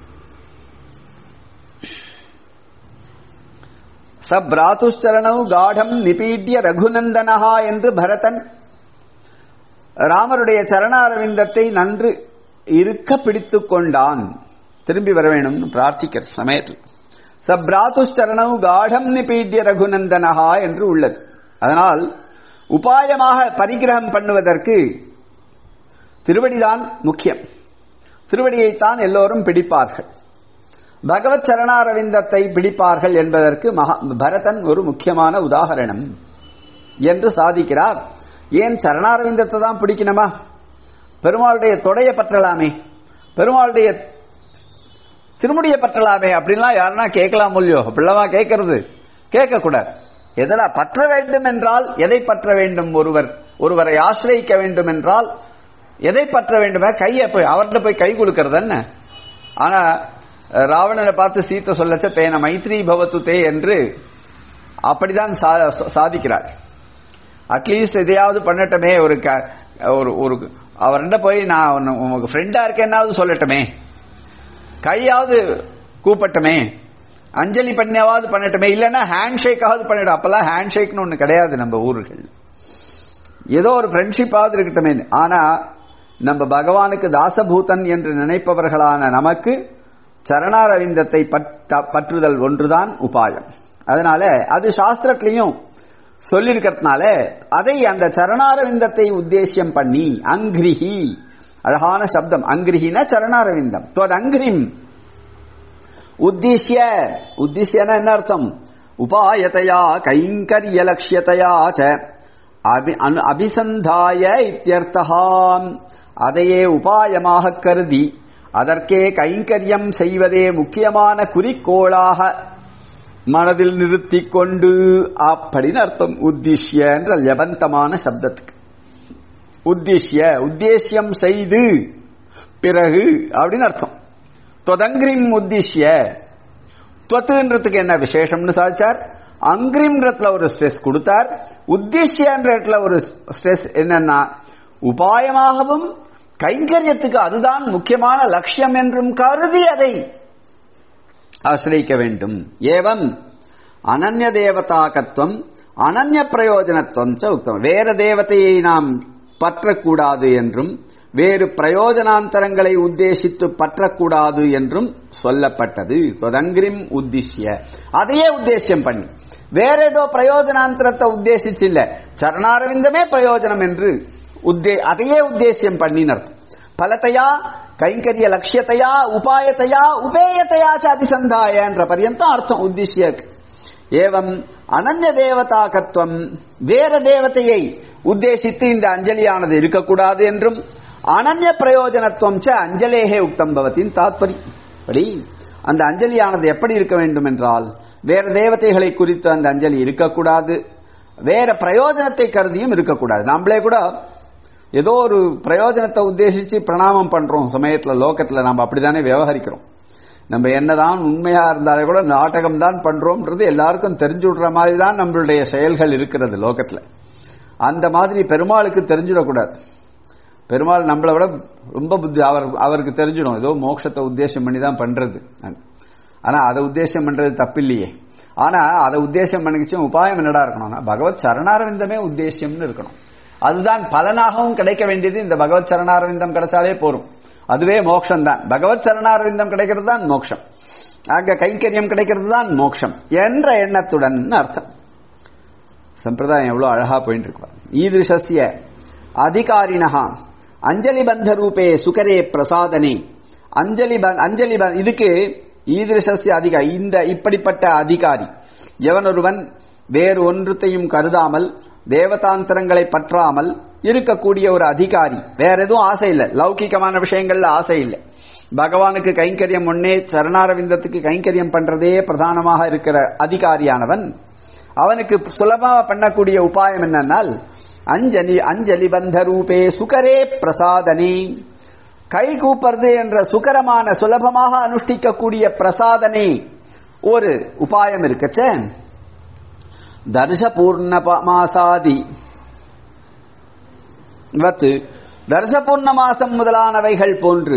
சப்ராதுச்சரணவு காடம் நிபீட்டிய ரகுநந்தனஹா என்று பரதன் ராமருடைய சரணாரவிந்தத்தை நன்று இருக்க பிடித்துக் கொண்டான் திரும்பி வர வேணும்னு பிரார்த்திக்கிற சமயத்தில் சப்ராதுச்சரணவு காடம் நிபீட்டிய ரகுநந்தனஹா என்று உள்ளது அதனால் உபாயமாக பரிகிரகம் பண்ணுவதற்கு திருவடிதான் முக்கியம் திருவடியைத்தான் எல்லோரும் பிடிப்பார்கள் பகவத் சரணாரவிந்தத்தை பிடிப்பார்கள் என்பதற்கு மகா பரதன் ஒரு முக்கியமான உதாகரணம் என்று சாதிக்கிறார் ஏன் சரணாரவிந்தத்தை தான் பிடிக்கணுமா பெருமாளுடைய தொடைய பற்றலாமே பெருமாளுடைய திருமுடியை பற்றலாமே அப்படின்லாம் யாருன்னா கேட்கலாம் இல்லையோ அப்படிலவா கேட்கறது கேட்கக்கூடாது எதனா பற்ற வேண்டும் என்றால் எதை பற்ற வேண்டும் ஒருவர் ஒருவரை ஆசிரியிக்க வேண்டும் என்றால் எதை பற்ற வேண்டுமே கையை போய் அவர்கிட்ட போய் கை கொடுக்கறது என்ன ஆனா ராவணனை பார்த்து சீத்த சொல்லச்ச தேன மைத்ரி பவத்து தே என்று அப்படிதான் சாதிக்கிறார் அட்லீஸ்ட் எதையாவது பண்ணட்டமே ஒரு ஒரு ஒரு அவர்கிட்ட போய் நான் உங்களுக்கு ஃப்ரெண்டா இருக்கேன்னாவது சொல்லட்டுமே கையாவது கூப்பட்டமே அஞ்சலி பண்ணியாவது பண்ணட்டுமே இல்லைன்னா ஹேண்ட் ஷேக்காவது பண்ணிடும் அப்பெல்லாம் ஹேண்ட் ஷேக்னு ஒன்று கிடையாது நம்ம ஊர்கள் ஏதோ ஒரு ஃப்ரெண்ட்ஷிப்பாவது இருக்கட்டுமே ஆனா நம்ம பகவானுக்கு தாசபூதன் என்று நினைப்பவர்களான நமக்கு சரணாரவிந்தத்தை பற்றுதல் ஒன்றுதான் உபாயம் அதனால அது சாஸ்திரத்திலையும் சொல்லியிருக்கிறதுனால அதை அந்த சரணாரவிந்தத்தை உத்தேசியம் பண்ணி அங்கிரிஹி அழகான சப்தம் அங்கிரிஹின சரணாரவிந்தம் தோட் அங்கிரிம் உத்திஷ்ய உத்திஷ்யனா என்ன அர்த்தம் உபாயத்தையா கைங்கரியலட்சியத்தையா ச அபி அனு- அபிசந்தாய இத்தியர்த்தகாம் அதையே உபாயமாக கருதி அதற்கே கைங்கரியம் செய்வதே முக்கியமான குறிக்கோளாக மனதில் நிறுத்திக் கொண்டு அப்படின்னு அர்த்தம் உத்திஷ்ய என்ற லபந்தமான சப்தத்துக்கு உத்திஷ்ய உத்தேசியம் செய்து பிறகு அப்படின்னு அர்த்தம் தொதங்கிரிம் உத்திஷ்ய துவத்துன்றதுக்கு என்ன விசேஷம்னு சாதிச்சார் அங்கிரிம்ன்றதுல ஒரு ஸ்ட்ரெஸ் கொடுத்தார் உத்திஷ்யன்றதுல ஒரு ஸ்ட்ரெஸ் என்னன்னா உபாயமாகவும் கைங்கரியத்துக்கு அதுதான் முக்கியமான லட்சியம் என்றும் கருதி அதை ஆசிரியிக்க வேண்டும் ஏவம் அனன்ய தேவதாகத்துவம் அனன்ய பிரயோஜனத்துவம் ச உக்தம் வேற தேவதையை நாம் பற்றக்கூடாது என்றும் வேறு பிரயோஜனாந்தரங்களை உத்தேசித்து பற்றக்கூடாது என்றும் சொல்லப்பட்டது தொதங்கிரிம் உத்திஷ்ய அதையே உத்தேசியம் பண்ணி வேற ஏதோ பிரயோஜனாந்தரத்தை உத்தேசிச்சு இல்ல சரணாரவிந்தமே பிரயோஜனம் என்று உத்தே அதையே உத்தேசியம் பண்ணின்னு அர்த்தம் பலத்தையா கைங்கரிய லட்சியத்தையா உபாயத்தையா உபேயத்தையா ச அபிசந்தாய என்ற பரியந்தம் அர்த்தம் உத்திஷ்யக்கு ஏவம் அனன்ய தேவதாகத்துவம் வேற தேவதையை உத்தேசித்து இந்த அஞ்சலியானது இருக்கக்கூடாது என்றும் அனன்ய பிரயோஜனத்துவம் ச அஞ்சலேகே உக்தம் பவத்தின் தாத்பரி படி அந்த அஞ்சலியானது எப்படி இருக்க வேண்டும் என்றால் வேற தேவதைகளை குறித்து அந்த அஞ்சலி இருக்கக்கூடாது வேற பிரயோஜனத்தை கருதியும் இருக்கக்கூடாது நம்மளே கூட ஏதோ ஒரு பிரயோஜனத்தை உத்தேசிச்சு பிரணாமம் பண்றோம் சமயத்துல லோகத்துல நம்ம அப்படித்தானே விவகரிக்கிறோம் நம்ம என்னதான் உண்மையா இருந்தாலே கூட நாடகம் தான் பண்றோம்ன்றது எல்லாருக்கும் தெரிஞ்சு விடுற மாதிரி தான் நம்மளுடைய செயல்கள் இருக்கிறது லோகத்துல அந்த மாதிரி பெருமாளுக்கு தெரிஞ்சிடக்கூடாது பெருமாள் நம்மளை விட ரொம்ப புத்தி அவர் அவருக்கு தெரிஞ்சிடும் ஏதோ மோட்சத்தை உத்தேசம் பண்ணி தான் பண்றது ஆனா அதை உத்தேசம் பண்றது தப்பில்லையே ஆனா அதை உத்தேசம் பண்ணிச்சும் உபாயம் என்னடா இருக்கணும்னா பகவத் சரணாரவிந்தமே உத்தேசியம்னு இருக்கணும் அதுதான் பலனாகவும் கிடைக்க வேண்டியது இந்த பகவத் சரணாரவிந்தம் கிடைச்சாலே போரும் அதுவே மோட்சம் தான் பகவத் சரணாரவிந்தம் கிடைக்கிறது தான் மோட்சம் ஆக கைங்கரியம் கிடைக்கிறது தான் மோட்சம் என்ற எண்ணத்துடன் அர்த்தம் சம்பிரதாயம் எவ்வளவு அழகா போயிட்டு இருக்கு ஈதிருஷஸ்ய அதிகாரினஹா அஞ்சலி பந்த ரூபே சுகரே பிரசாதனே அஞ்சலி ப- அஞ்சலி ப- இதுக்கு ஈதிருஷஸ்ய அதிகாரி இந்த இப்படிப்பட்ட அதிகாரி எவனொருவன் வேறு ஒன்றுத்தையும் கருதாமல் தேவதாந்திரங்களை பற்றாமல் இருக்கக்கூடிய ஒரு அதிகாரி வேற எதுவும் ஆசை இல்லை லௌகிகமான விஷயங்கள்ல ஆசை இல்லை பகவானுக்கு கைங்கரியம் ஒன்னே சரணாரவிந்தத்துக்கு கைங்கரியம் பண்றதே பிரதானமாக இருக்கிற அதிகாரியானவன் அவனுக்கு சுலபமா பண்ணக்கூடிய உபாயம் என்னன்னால் அஞ்சலி அஞ்சலி பந்த ரூபே சுகரே பிரசாதனே கை கூப்பறது என்ற சுகரமான சுலபமாக அனுஷ்டிக்கக்கூடிய பிரசாதனே ஒரு உபாயம் இருக்கச்சே தர்ஷ பூர்ணமாசாதி வத்து தர்ஷ பூர்ணமாசம் முதலானவைகள் போன்று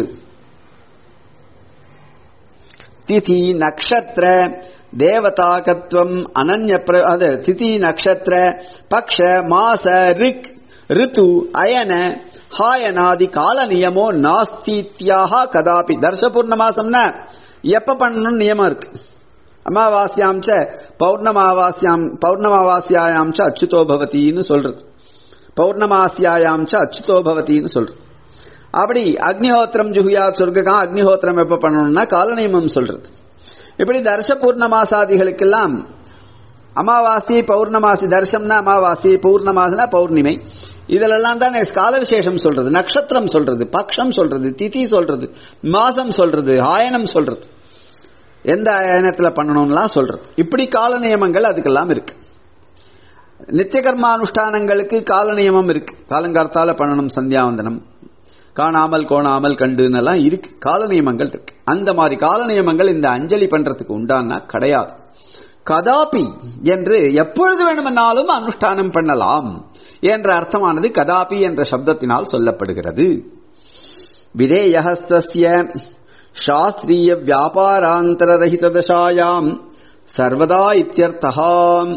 திதி நக்ஷத்திர தேவதாகத்துவம் அனன்ய பிர- அது திதி நக்ஷத்திர பக்ஷ மாச ரிக் ரித்து அயன ஹாயனாதி கால நியமோ நாஸ்தித்யாக கதாபி தர்ஷ பூர்ணமாசம்னா எப்ப பண்ணணும் நியமம் இருக்கு அமாவாஸ்யாம் ச பௌர்ணமாவாஸ்யாம் பௌர்ணமாவாஸ்யாயாம் ச அச்சுதோ பவதின்னு சொல்றது பௌர்ணமாசியாயாம் ச அச்சுதோ பவதின்னு சொல்றது அப்படி அக்னிஹோத்திரம் ஜுகுயா சொர்க்ககா அக்னிஹோத்திரம் எப்ப பண்ணணும்னா காலநியமம் சொல்றது இப்படி தர்ஷ பூர்ணமாசாதிகளுக்கெல்லாம் அமாவாசி பௌர்ணமாசி தர்ஷம்னா அமாவாசி பௌர்ணமாசினா பௌர்ணிமை இதிலெல்லாம் தான் கால விசேஷம் சொல்றது நட்சத்திரம் சொல்றது பக்ஷம் சொல்றது திதி சொல்றது மாதம் சொல்றது ஆயனம் சொல்றது எந்த ஆயனத்துல பண்ணணும்லாம் சொல்றது இப்படி கால நியமங்கள் அதுக்கெல்லாம் இருக்கு நித்திய கர்மானுஷ்டானங்களுக்கு கால நியமம் இருக்கு காலங்கார்த்தால பண்ணணும் சந்தியாவந்தனம் காணாமல் கோணாமல் கண்டுன்னு எல்லாம் இருக்கு கால நியமங்கள் இருக்கு அந்த மாதிரி கால நியமங்கள் இந்த அஞ்சலி பண்றதுக்கு உண்டானா கிடையாது கதாபி என்று எப்பொழுது வேணுமென்னாலும் அனுஷ்டானம் பண்ணலாம் என்ற அர்த்தமானது கதாபி என்ற சப்தத்தினால் சொல்லப்படுகிறது விதேயஹஸ்தஸ்ய சாஸ்திரிய வியாபாராந்தரரஹித தசாயாம் சர்வதா இத்தியர்த்தகாம்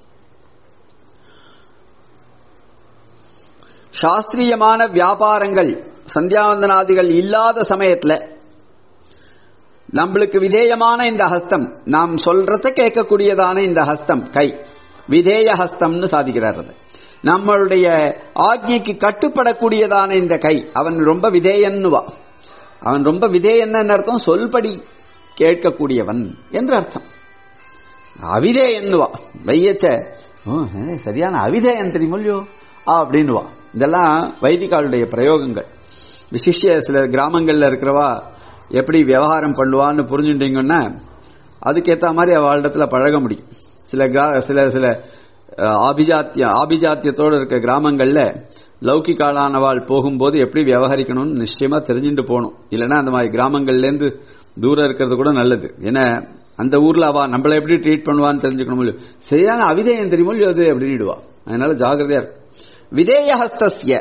சாஸ்திரியமான வியாபாரங்கள் சந்தியாவந்தனாதிகள் இல்லாத சமயத்துல நம்மளுக்கு விதேயமான இந்த ஹஸ்தம் நாம் சொல்றத கேட்கக்கூடியதான இந்த ஹஸ்தம் கை விதேய ஹஸ்தம்னு சாதிக்கிறார் அது நம்மளுடைய ஆக்ஞைக்கு கட்டுப்படக்கூடியதான இந்த கை அவன் ரொம்ப விதேயன்னுவா அவன் ரொம்ப விதேயன்னு அர்த்தம் சொல்படி கேட்கக்கூடியவன் என்று அர்த்தம் அவிதேயன்னுவா வையச்ச ஓ, ஏ, சரியான அவிதேயன் தெரியுமோ அப்படின்னுவா இதெல்லாம் வைதிகாலுடைய பிரயோகங்கள் விசிஷ்ய சில கிராமங்கள்ல இருக்கிறவா எப்படி விவகாரம் பண்ணுவான்னு புரிஞ்சுட்டீங்கன்னா அதுக்கேத்த மாதிரி அவளிடத்துல பழக முடியும் சில கிரா- சில சில அஹ், ஆபிஜாத்திய ஆபிஜாத்தியத்தோடு இருக்க கிராமங்கள்ல லௌகிகாலானவாள் போகும்போது எப்படி விவகரிக்கணும்னு நிச்சயமா தெரிஞ்சுட்டு போகணும் இல்லைன்னா அந்த மாதிரி கிராமங்கள்ல இருந்து தூரம் இருக்கிறது கூட நல்லது ஏன்னா அந்த ஊர்ல அவ நம்மள எப்படி ட்ரீட் பண்ணுவான்னு தெரிஞ்சுக்கணும் இல்லையோ. சரியான அவிதேயம் தெரியுமோ இல்லையோ அது அப்படின்னுடுவா அதனால ஜாகிரதையா இருக்கும் விதேயஹஸ்தஸ்ய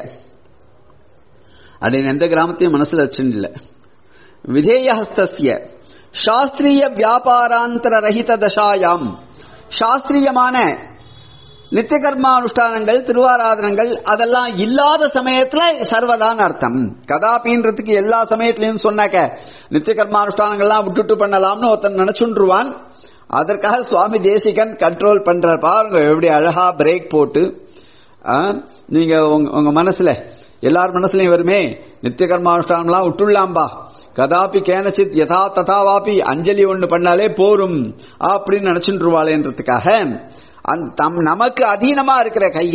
அப்படின்னு எந்த கிராமத்தையும் மனசுல வச்சுன்னு இல்லை விதேயஹஸ்தஸ்ய சாஸ்திரிய வியாபாராந்தர ரஹித தசாயாம் சாஸ்திரியமான நித்திய கர்மானுஷ்டானங்கள் திருவாராதனங்கள் அதெல்லாம் இல்லாத சமயத்துல சர்வதான் அர்த்தம் கதாபின்றதுக்கு எல்லா சமயத்திலையும் சொன்னாக்க நித்திய கர்மானுஷ்டானங்கள்லாம் விட்டுட்டு பண்ணலாம்னு ஒருத்தன் நினைச்சுருவான் அதற்காக சுவாமி தேசிகன் கண்ட்ரோல் பண்ற பாருங்க எப்படி அழகா பிரேக் போட்டு ஆ, நீங்க உங்க- உங்க மனசுல எல்லார் மனசுலயும் வருமே நித்திய கர்மானுஷ்டானம்லாம் விட்டுள்ளாம்பா கதாபி கேனச்சித் யதா ததாவாபி அஞ்சலி ஒண்ணு பண்ணாலே போரும் அப்படின்னு நினைச்சுருவாளேன்றதுக்காக அந்த தம் நமக்கு அதீனமா இருக்கிற கைய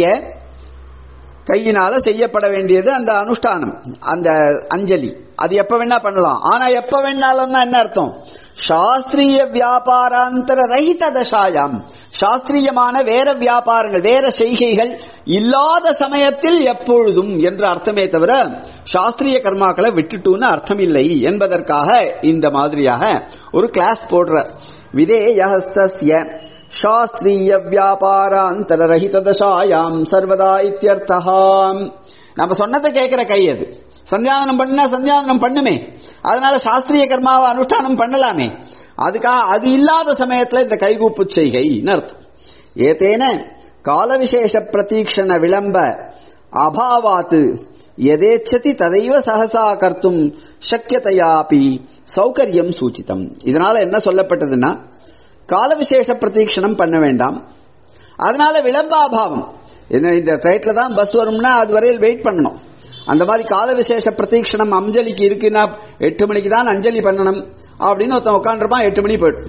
கையினால செய்யப்பட வேண்டியது அந்த அனுஷ்டானம் அந்த அஞ்சலி அது எப்ப வேணா பண்ணலாம் ஆனா எப்ப வேணாலும் என்ன அர்த்தம் சாஸ்திரிய வியாபாராந்தர ரஹித தசாயாம் சாஸ்திரியமான வேற வியாபாரங்கள் வேற செய்கைகள் இல்லாத சமயத்தில் எப்பொழுதும் என்ற அர்த்தமே தவிர சாஸ்திரிய கர்மாக்களை விட்டுட்டுன்னு அர்த்தம் இல்லை என்பதற்காக இந்த மாதிரியாக ஒரு கிளாஸ் போடுற விதேயஸ்தஸ்ய சாஸ்திரிய வியாபாராந்தர ரஹித தசாயாம் சர்வதா இத்தியர்த்தகாம் நம்ம சொன்னதை கேட்கிற கை அது சந்தியாதனம் பண்ணா சந்தியாதனம் பண்ணுமே அதனால சாஸ்திரிய கர்மாவை அனுஷ்டானம் பண்ணலாமே அதுக்காக அது இல்லாத சமயத்துல இந்த கைகூப்பு செய்கைன்னு அர்த்தம் ஏதேன காலவிசேஷ பிரதீக்ஷண விளம்ப அபாவாத்து எதேச்சதி ததைவ சகசா கர்த்தும் சக்கியதையாபி சௌகரியம் சூச்சிதம் இதனால என்ன சொல்லப்பட்டதுன்னா காலவிசேஷ பிரதீக்ஷணம் பண்ண வேண்டாம் அதனால விளம்பாபாவம் என்ன இந்த ட்ரெயின்ல தான் பஸ் வரும்னா அது வரையில் வெயிட் பண்ணணும் அந்த மாதிரி கால விசேஷ பிரதீக்ஷணம் அஞ்சலிக்கு இருக்குன்னா எட்டு மணிக்கு தான் அஞ்சலி பண்ணணும் அப்படின்னு ஒருத்தன் உட்காந்துருப்பான் எட்டு மணி போயிடும்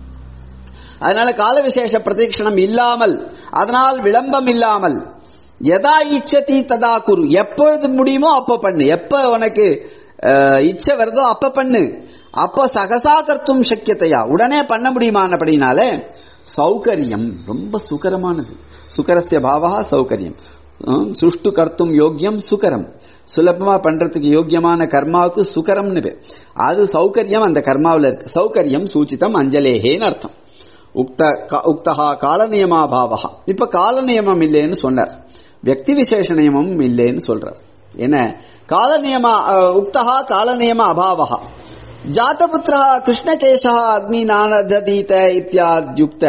அதனால கால விசேஷ பிரதீக்ஷணம் இல்லாமல் அதனால் விளம்பம் இல்லாமல் எதா இச்சதி ததா குரு எப்பொழுது முடியுமோ அப்ப பண்ணு எப்ப உனக்கு அஹ், இச்சை வருதோ அப்ப பண்ணு அப்ப சகசா கர்த்தும் சக்கியத்தையா உடனே பண்ண முடியுமானபடினால சௌகரியம் ரொம்ப சுகரமானது சுகரஸ்ய பாவா சௌகரியம் ஹம், சுஷ்டு கர்த்தும் யோக்கியம் சுகரம் சுலபமா பண்றதுக்கு யோக்கியமான கர்மாவுக்கு சுகரம்னு பேர் அது சௌகரியம் அந்த கர்மாவில் இருக்கு சௌகரியம் சூச்சிதம் அஞ்சலேஹேன்னு அர்த்தம் உக்த கா- உக்தஹா கால நியமா பாவகா இப்ப கால நியமம் இல்லைன்னு சொன்னார் வியக்தி விசேஷ நியமம் இல்லைன்னு சொல்றார் என்ன கால நியமா அஹ், உக்தஹா கால நியம அபாவகா ஜாத்தபுத்திரா கிருஷ்ணகேசா அக்னி நானதீத இத்தியாத்யுக்த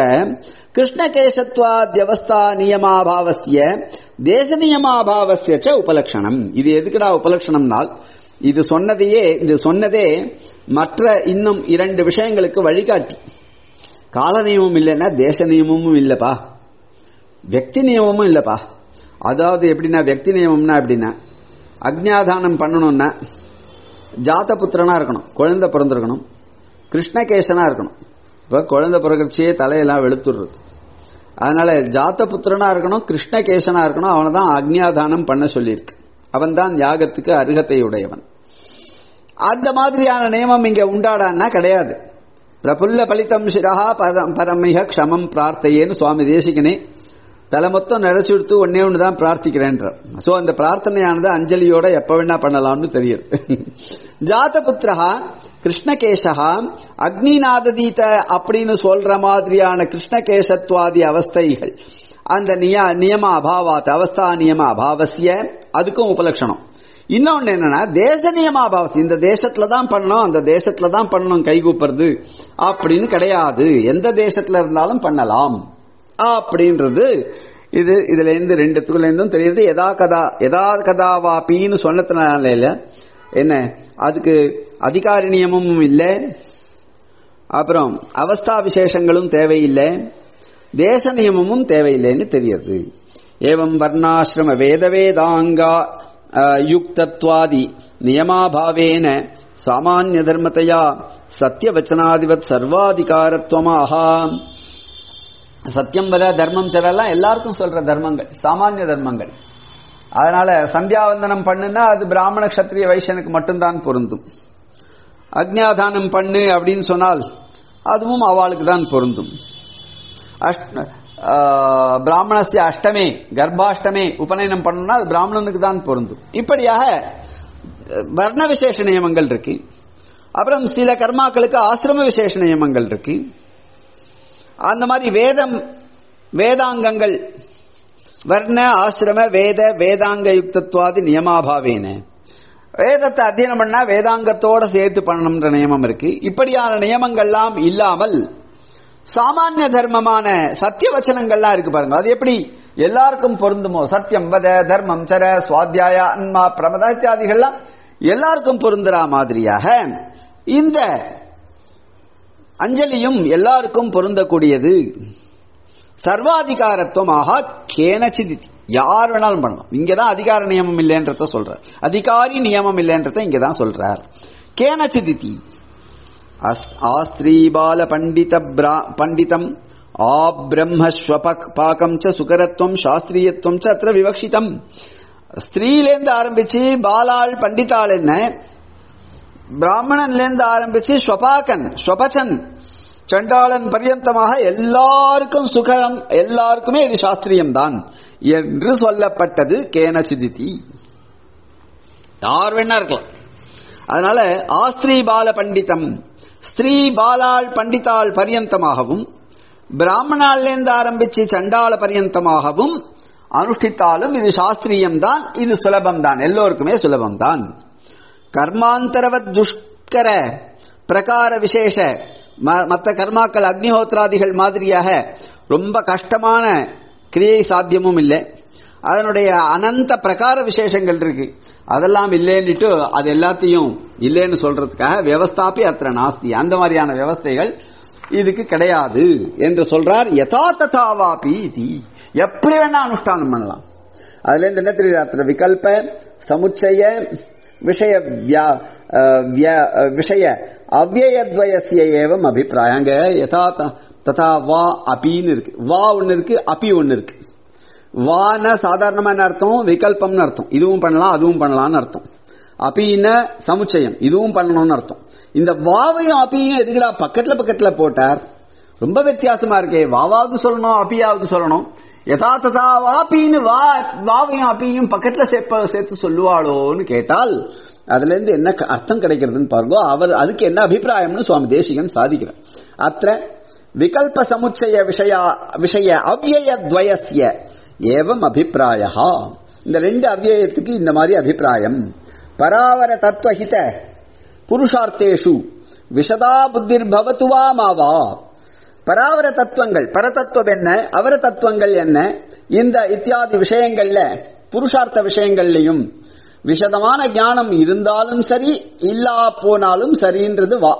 கிருஷ்ணகேசத்வாத்யவஸ்தா நியமாபாவசிய தேச நியமாபாவசிய ச உபலட்சணம் இது எதுக்குடா உபலட்சணம்னால் இது சொன்னதையே இது சொன்னதே மற்ற இன்னும் இரண்டு விஷயங்களுக்கு வழிகாட்டி கால நியமம் இல்லைன்னா தேச நியமமும் இல்லப்பா வியக்தி நியமமும் இல்லப்பா அதாவது எப்படின்னா வியக்தி நியமம்னா எப்படின்னா அக்ஞாதானம் பண்ணணும்னா ஜாத புத்திரனா இருக்கணும் குழந்தை பிறந்திருக்கணும் கிருஷ்ணகேசனா இருக்கணும் இப்ப குழந்தை பிறகுச்சியே தலையெல்லாம் வெளுத்துடுறது அதனால ஜாத்த புத்திரனா இருக்கணும் கிருஷ்ணகேசனா இருக்கணும் அவனை தான் அக்ஞாதானம் பண்ண சொல்லியிருக்கு அவன் தான் யாகத்துக்கு அருகத்தை உடையவன் அந்த மாதிரியான நியமம் இங்க உண்டாடான்னா கிடையாது பிரபுல்ல பலிதம் சிரஹா பதம் பரமிக க்ஷமம் பிரார்த்தையேன்னு சுவாமி தேசிகனே தலை மொத்தம் நினைச்சு எடுத்து ஒன்னே ஒன்று தான் பிரார்த்திக்கிறேன்றார் சோ அந்த பிரார்த்தனையானது அஞ்சலியோட எப்ப வேணா பண்ணலாம்னு தெரியுது ஜாதபுத்திரஹா கிருஷ்ணகேசா அக்னிநாததீத அப்படின்னு சொல்ற மாதிரியான கிருஷ்ணகேசத்வாதி அவஸ்தைகள் அந்த நிய நியம அபாவாத் அவஸ்தா நியம அபாவசிய அதுக்கும் உபலட்சணம் இன்னொன்னு என்னன்னா தேச நியம அபாவசி இந்த தேசத்துல தான் பண்ணணும் அந்த தேசத்துல தான் பண்ணணும் கைகூப்புறது அப்படின்னு கிடையாது எந்த தேசத்துல இருந்தாலும் பண்ணலாம் அப்படின்றது இது இதுல இருந்து ரெண்டுத்துக்குள்ள இருந்தும் தெரியுது எதா கதா எதா கதாவாப்பின்னு சொன்னதுனால இல்ல என்ன அதுக்கு அதிகாரி நியமமும் இல்லை அப்புறம் அவஸ்தா விசேஷங்களும் தேவையில்லை தேச நியமமும் தேவையில்லைன்னு தெரியுது ஏவம் வர்ணாசிரம வேத வேதாங்கா அஹ், யுக்தத்வாதி நியமாபாவேன சாமானிய தர்மத்தையா சத்தியவச்சனாதிபத் சர்வாதிகாரத்துவமாக சத்தியம் வர தர்மம் சரெல்லாம் எல்லாருக்கும் சொல்ற தர்மங்கள் சாமானிய தர்மங்கள் அதனால சந்தியாவந்தனம் பண்ணுனா அது பிராமண கஷத்திரிய வைசியனுக்கு மட்டும்தான் பொருந்தும் அக்னியாதானம் பண்ணு அப்படின்னு சொன்னால் அதுவும் அவளுக்கு தான் பொருந்தும் அஷ்ட பிராமணஸ்ய அஷ்டமே கர்ப்பாஷ்டமே உபநயனம் பண்ணணும்னா அது பிராமணனுக்கு தான் பொருந்தும் இப்படியாக வர்ண விசேஷ நியமங்கள் இருக்கு அப்புறம் சில கர்மாக்களுக்கு ஆசிரம விசேஷ நியமங்கள் இருக்கு அந்த மாதிரி வேதம் வேதாங்கங்கள் வர்ண ஆசிரம வேத வேதாங்க யுக்தத்வாதி நியமாபாவேன வேதத்தை அத்தியனம் பண்ணா வேதாங்கத்தோட சேர்த்து பண்ணணும்ன்ற நியமம் இருக்கு இப்படியான நியமங்கள்லாம் இல்லாமல் சாமானிய தர்மமான சத்திய வச்சனங்கள்லாம் இருக்கு பாருங்க அது எப்படி எல்லாருக்கும் பொருந்துமோ சத்தியம் வத தர்மம் சர சுவாத்தியாய அன்மா பிரமத இத்தியாதிகள்லாம் எல்லாருக்கும் பொருந்துற மாதிரியாக இந்த அஞ்சலியும் எல்லாருக்கும் பொருந்தக்கூடியது சர்வாதிகாரத்துவமாக கேனச்சிதி யார் வேணாலும் பண்ணலாம் இங்கதான் அதிகார நியமம் இல்லைன்றத சொல்றார் அதிகாரி நியமம் இல்லைன்றத இங்கதான் சொல்றார் கேனச்சிதி ஆஸ்திரீபால பண்டித பண்டிதம் ஆப்ரம்மஸ்வபாக்கம் ச சுகரத்துவம் சாஸ்திரியத்துவம் ச அത്ര விவக்ஷிதம் ஸ்திரீலேருந்து ஆரம்பிச்சு பாலாள் பண்டிதாள் என்ன பிராமணன்லேருந்து ஆரம்பிச்சு ஸ்வபாக்கன் ஸ்வபச்சன் சண்டாளன் பரியந்தமாக எல்லாருக்கும் சுகரம் எல்லாருக்குமே இது சாஸ்திரியம் தான் என்று சொல்லப்பட்டது கேனசிதிதி யார் வேணா இருக்கலாம் அதனால ஆஸ்திரி பால பண்டிதம் ஸ்திரீ பாலாள் பண்டிதாள் பரியந்தமாகவும் பிராமணாலேருந்து ஆரம்பிச்சு சண்டாள பரியந்தமாகவும் அனுஷ்டித்தாலும் இது சாஸ்திரியம் தான் இது சுலபம் தான் எல்லோருக்குமே சுலபம் தான் கர்மாந்தரவத் துஷ்கர பிரகார விசேஷ மற்ற கர்மாக்கள் அக்னிஹோத்ராதிகள் மாதிரியாக ரொம்ப கஷ்டமான கிரியை சாத்தியமும் இல்லை அதனுடைய அனந்த பிரகார விசேஷங்கள் இருக்கு அதெல்லாம் இல்லைன்னுட்டு அது எல்லாத்தையும் இல்லைன்னு சொல்றதுக்காக வியவஸ்தாப்பி அத்த நாஸ்தி அந்த மாதிரியான வியவஸ்தைகள் இதுக்கு கிடையாது என்று சொல்றார் யதா ததாவாபி எப்படி வேணா அனுஷ்டானம் பண்ணலாம் அதுல இருந்து என்ன தெரியுது அத்தனை விகல்ப சமுச்சய விஷய விஷய அவ்வயத்வயசிய ஏவம் அபிப்பிராயம் அங்க யதா ததா வா அபின்னு இருக்கு வா ஒன்னு இருக்கு அபி ஒன்னு இருக்கு வான சாதாரணமா என்ன அர்த்தம் விகல்பம்னு அர்த்தம் இதுவும் பண்ணலாம் அதுவும் பண்ணலாம்னு அர்த்தம் அபின்னு சமுச்சயம் இதுவும் பண்ணணும்னு அர்த்தம் இந்த வாவையும் அப்பியும் எதுக்குடா பக்கத்துல பக்கத்துல போட்டார் ரொம்ப வித்தியாசமா இருக்கே வாவாவது சொல்லணும் அப்பியாவது சொல்லணும் யதா ததா வாப்பின்னு வா வாவையும் அப்பியும் பக்கத்துல சேர்ப்ப சேர்த்து சொல்லுவாளோன்னு கேட்டால் அதுல இருந்து என்ன அர்த்தம் கிடைக்கிறதுன்னு பாருங்க அவர் அதுக்கு என்ன அபிப்பிராயம்னு சுவாமி தேசிகன் சாதிக்கிறார் அத்த விகல்ப சமுச்சய விஷய விஷய அவ்வயத்வயசிய ஏவம் அபிப்பிராயா இந்த ரெண்டு அவ்யயத்துக்கு இந்த மாதிரி அபிப்பிராயம் பராவர தத்துவஹித புருஷார்த்தேஷு விஷதா புத்திர் பவத்துவா மாவா பராவர தத்துவங்கள் பரதத்துவம் என்ன அவர தத்துவங்கள் என்ன இந்த இத்தியாதி விஷயங்கள்ல புருஷார்த்த விஷயங்கள்லையும் விஷதமான ஞானம் இருந்தாலும் சரி இல்லா போனாலும் சரின்றது வா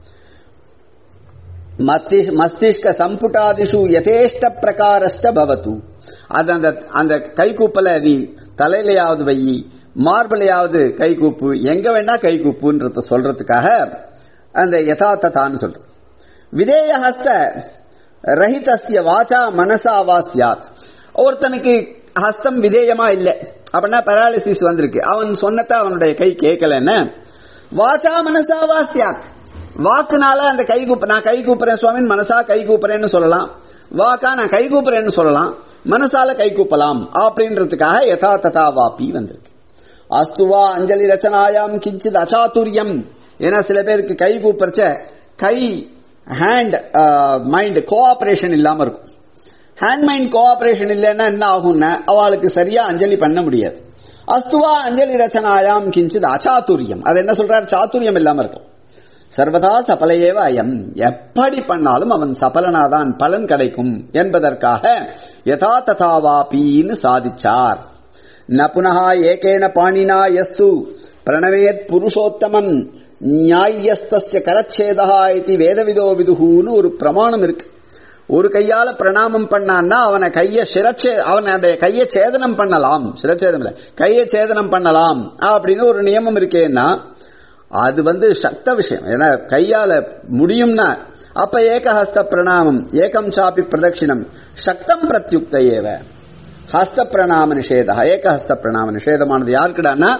மஸ்திஷ்க சம்புட்டாதிஷு யதேஷ்ட பிரகாரஸ்ட பவத்து அது அந்த அந்த கைகூப்பல நீ தலையிலையாவது வை மார்பிளையாவது கைகூப்பு எங்க வேணா கைகூப்புன்றத சொல்றதுக்காக அந்த யதார்த்தத்தான்னு சொல்றது விதேய ஹஸ்த ரஹிதஸ்ய வாச்சா மனசா வா சியாத் ஒருத்தனுக்கு ஹஸ்தம் விதேயமா இல்லை அப்படின்னா பெராலிசிஸ் வந்திருக்கு அவன் சொன்னத அவனுடைய கை கேட்கலன்னு வாச்சா மனசா வா சியாத் வாக்குனால அந்த கை கூப்ப நான் கை கூப்புறேன் சுவாமி மனசா கை கூப்புறேன்னு சொல்லலாம் வாக்கா நான் கை கூப்புறேன்னு சொல்லலாம் மனசால கை கூப்பலாம் அப்படின்றதுக்காக யதா ததா வாப்பி வந்திருக்கு அஸ்துவா அஞ்சலி ரச்சனாயாம் கிஞ்சித் அசாத்துரியம் ஏன்னா சில பேருக்கு கை கூப்பிடுச்ச கை ஹேண்ட் மைண்ட் கோஆபரேஷன் இல்லாம இருக்கும் ஹேண்ட் மைண்ட் கோஆபரேஷன் இல்லைன்னா என்ன ஆகும்னா அவளுக்கு சரியா அஞ்சலி பண்ண முடியாது அஸ்துவா அஞ்சலி ரச்சனாயாம் கிஞ்சித் அசாத்துரியம் அது என்ன சொல்றாரு சாத்துரியம் இல்லாம இருக்கும் சர்வதா சபலையேவ அயம் எப்படி பண்ணாலும் அவன் சபலனாதான் பலன் கிடைக்கும் என்பதற்காக யதா ததாவாபின்னு சாதிச்சார் ந புனகா ஏகேன பாணினா எஸ்து பிரணவேத் புருஷோத்தமம் நியாயஸ்தஸ்ய கரச்சேதா இது வேதவிதோ விதுகுன்னு ஒரு பிரமாணம் இருக்கு ஒரு கையால பிரணாமம் பண்ணான்னா அவனை கைய சிரச்சே அவனுடைய கைய சேதனம் பண்ணலாம் சிரச்சேதம் இல்ல கைய சேதனம் பண்ணலாம் அப்படின்னு ஒரு நியமம் இருக்கேன்னா அது வந்து சக்த விஷயம் ஏன்னா கையால முடியும்னா அப்ப ஏகஹஸ்த பிரணாமம் ஏகம் சாப்பி பிரதட்சிணம் சக்தம் பிரத்யுக்த ஏவ ஹஸ்த பிரணாம நிஷேதா ஏகஹஸ்த பிரணாம நிஷேதமானது யாருக்குடான்னா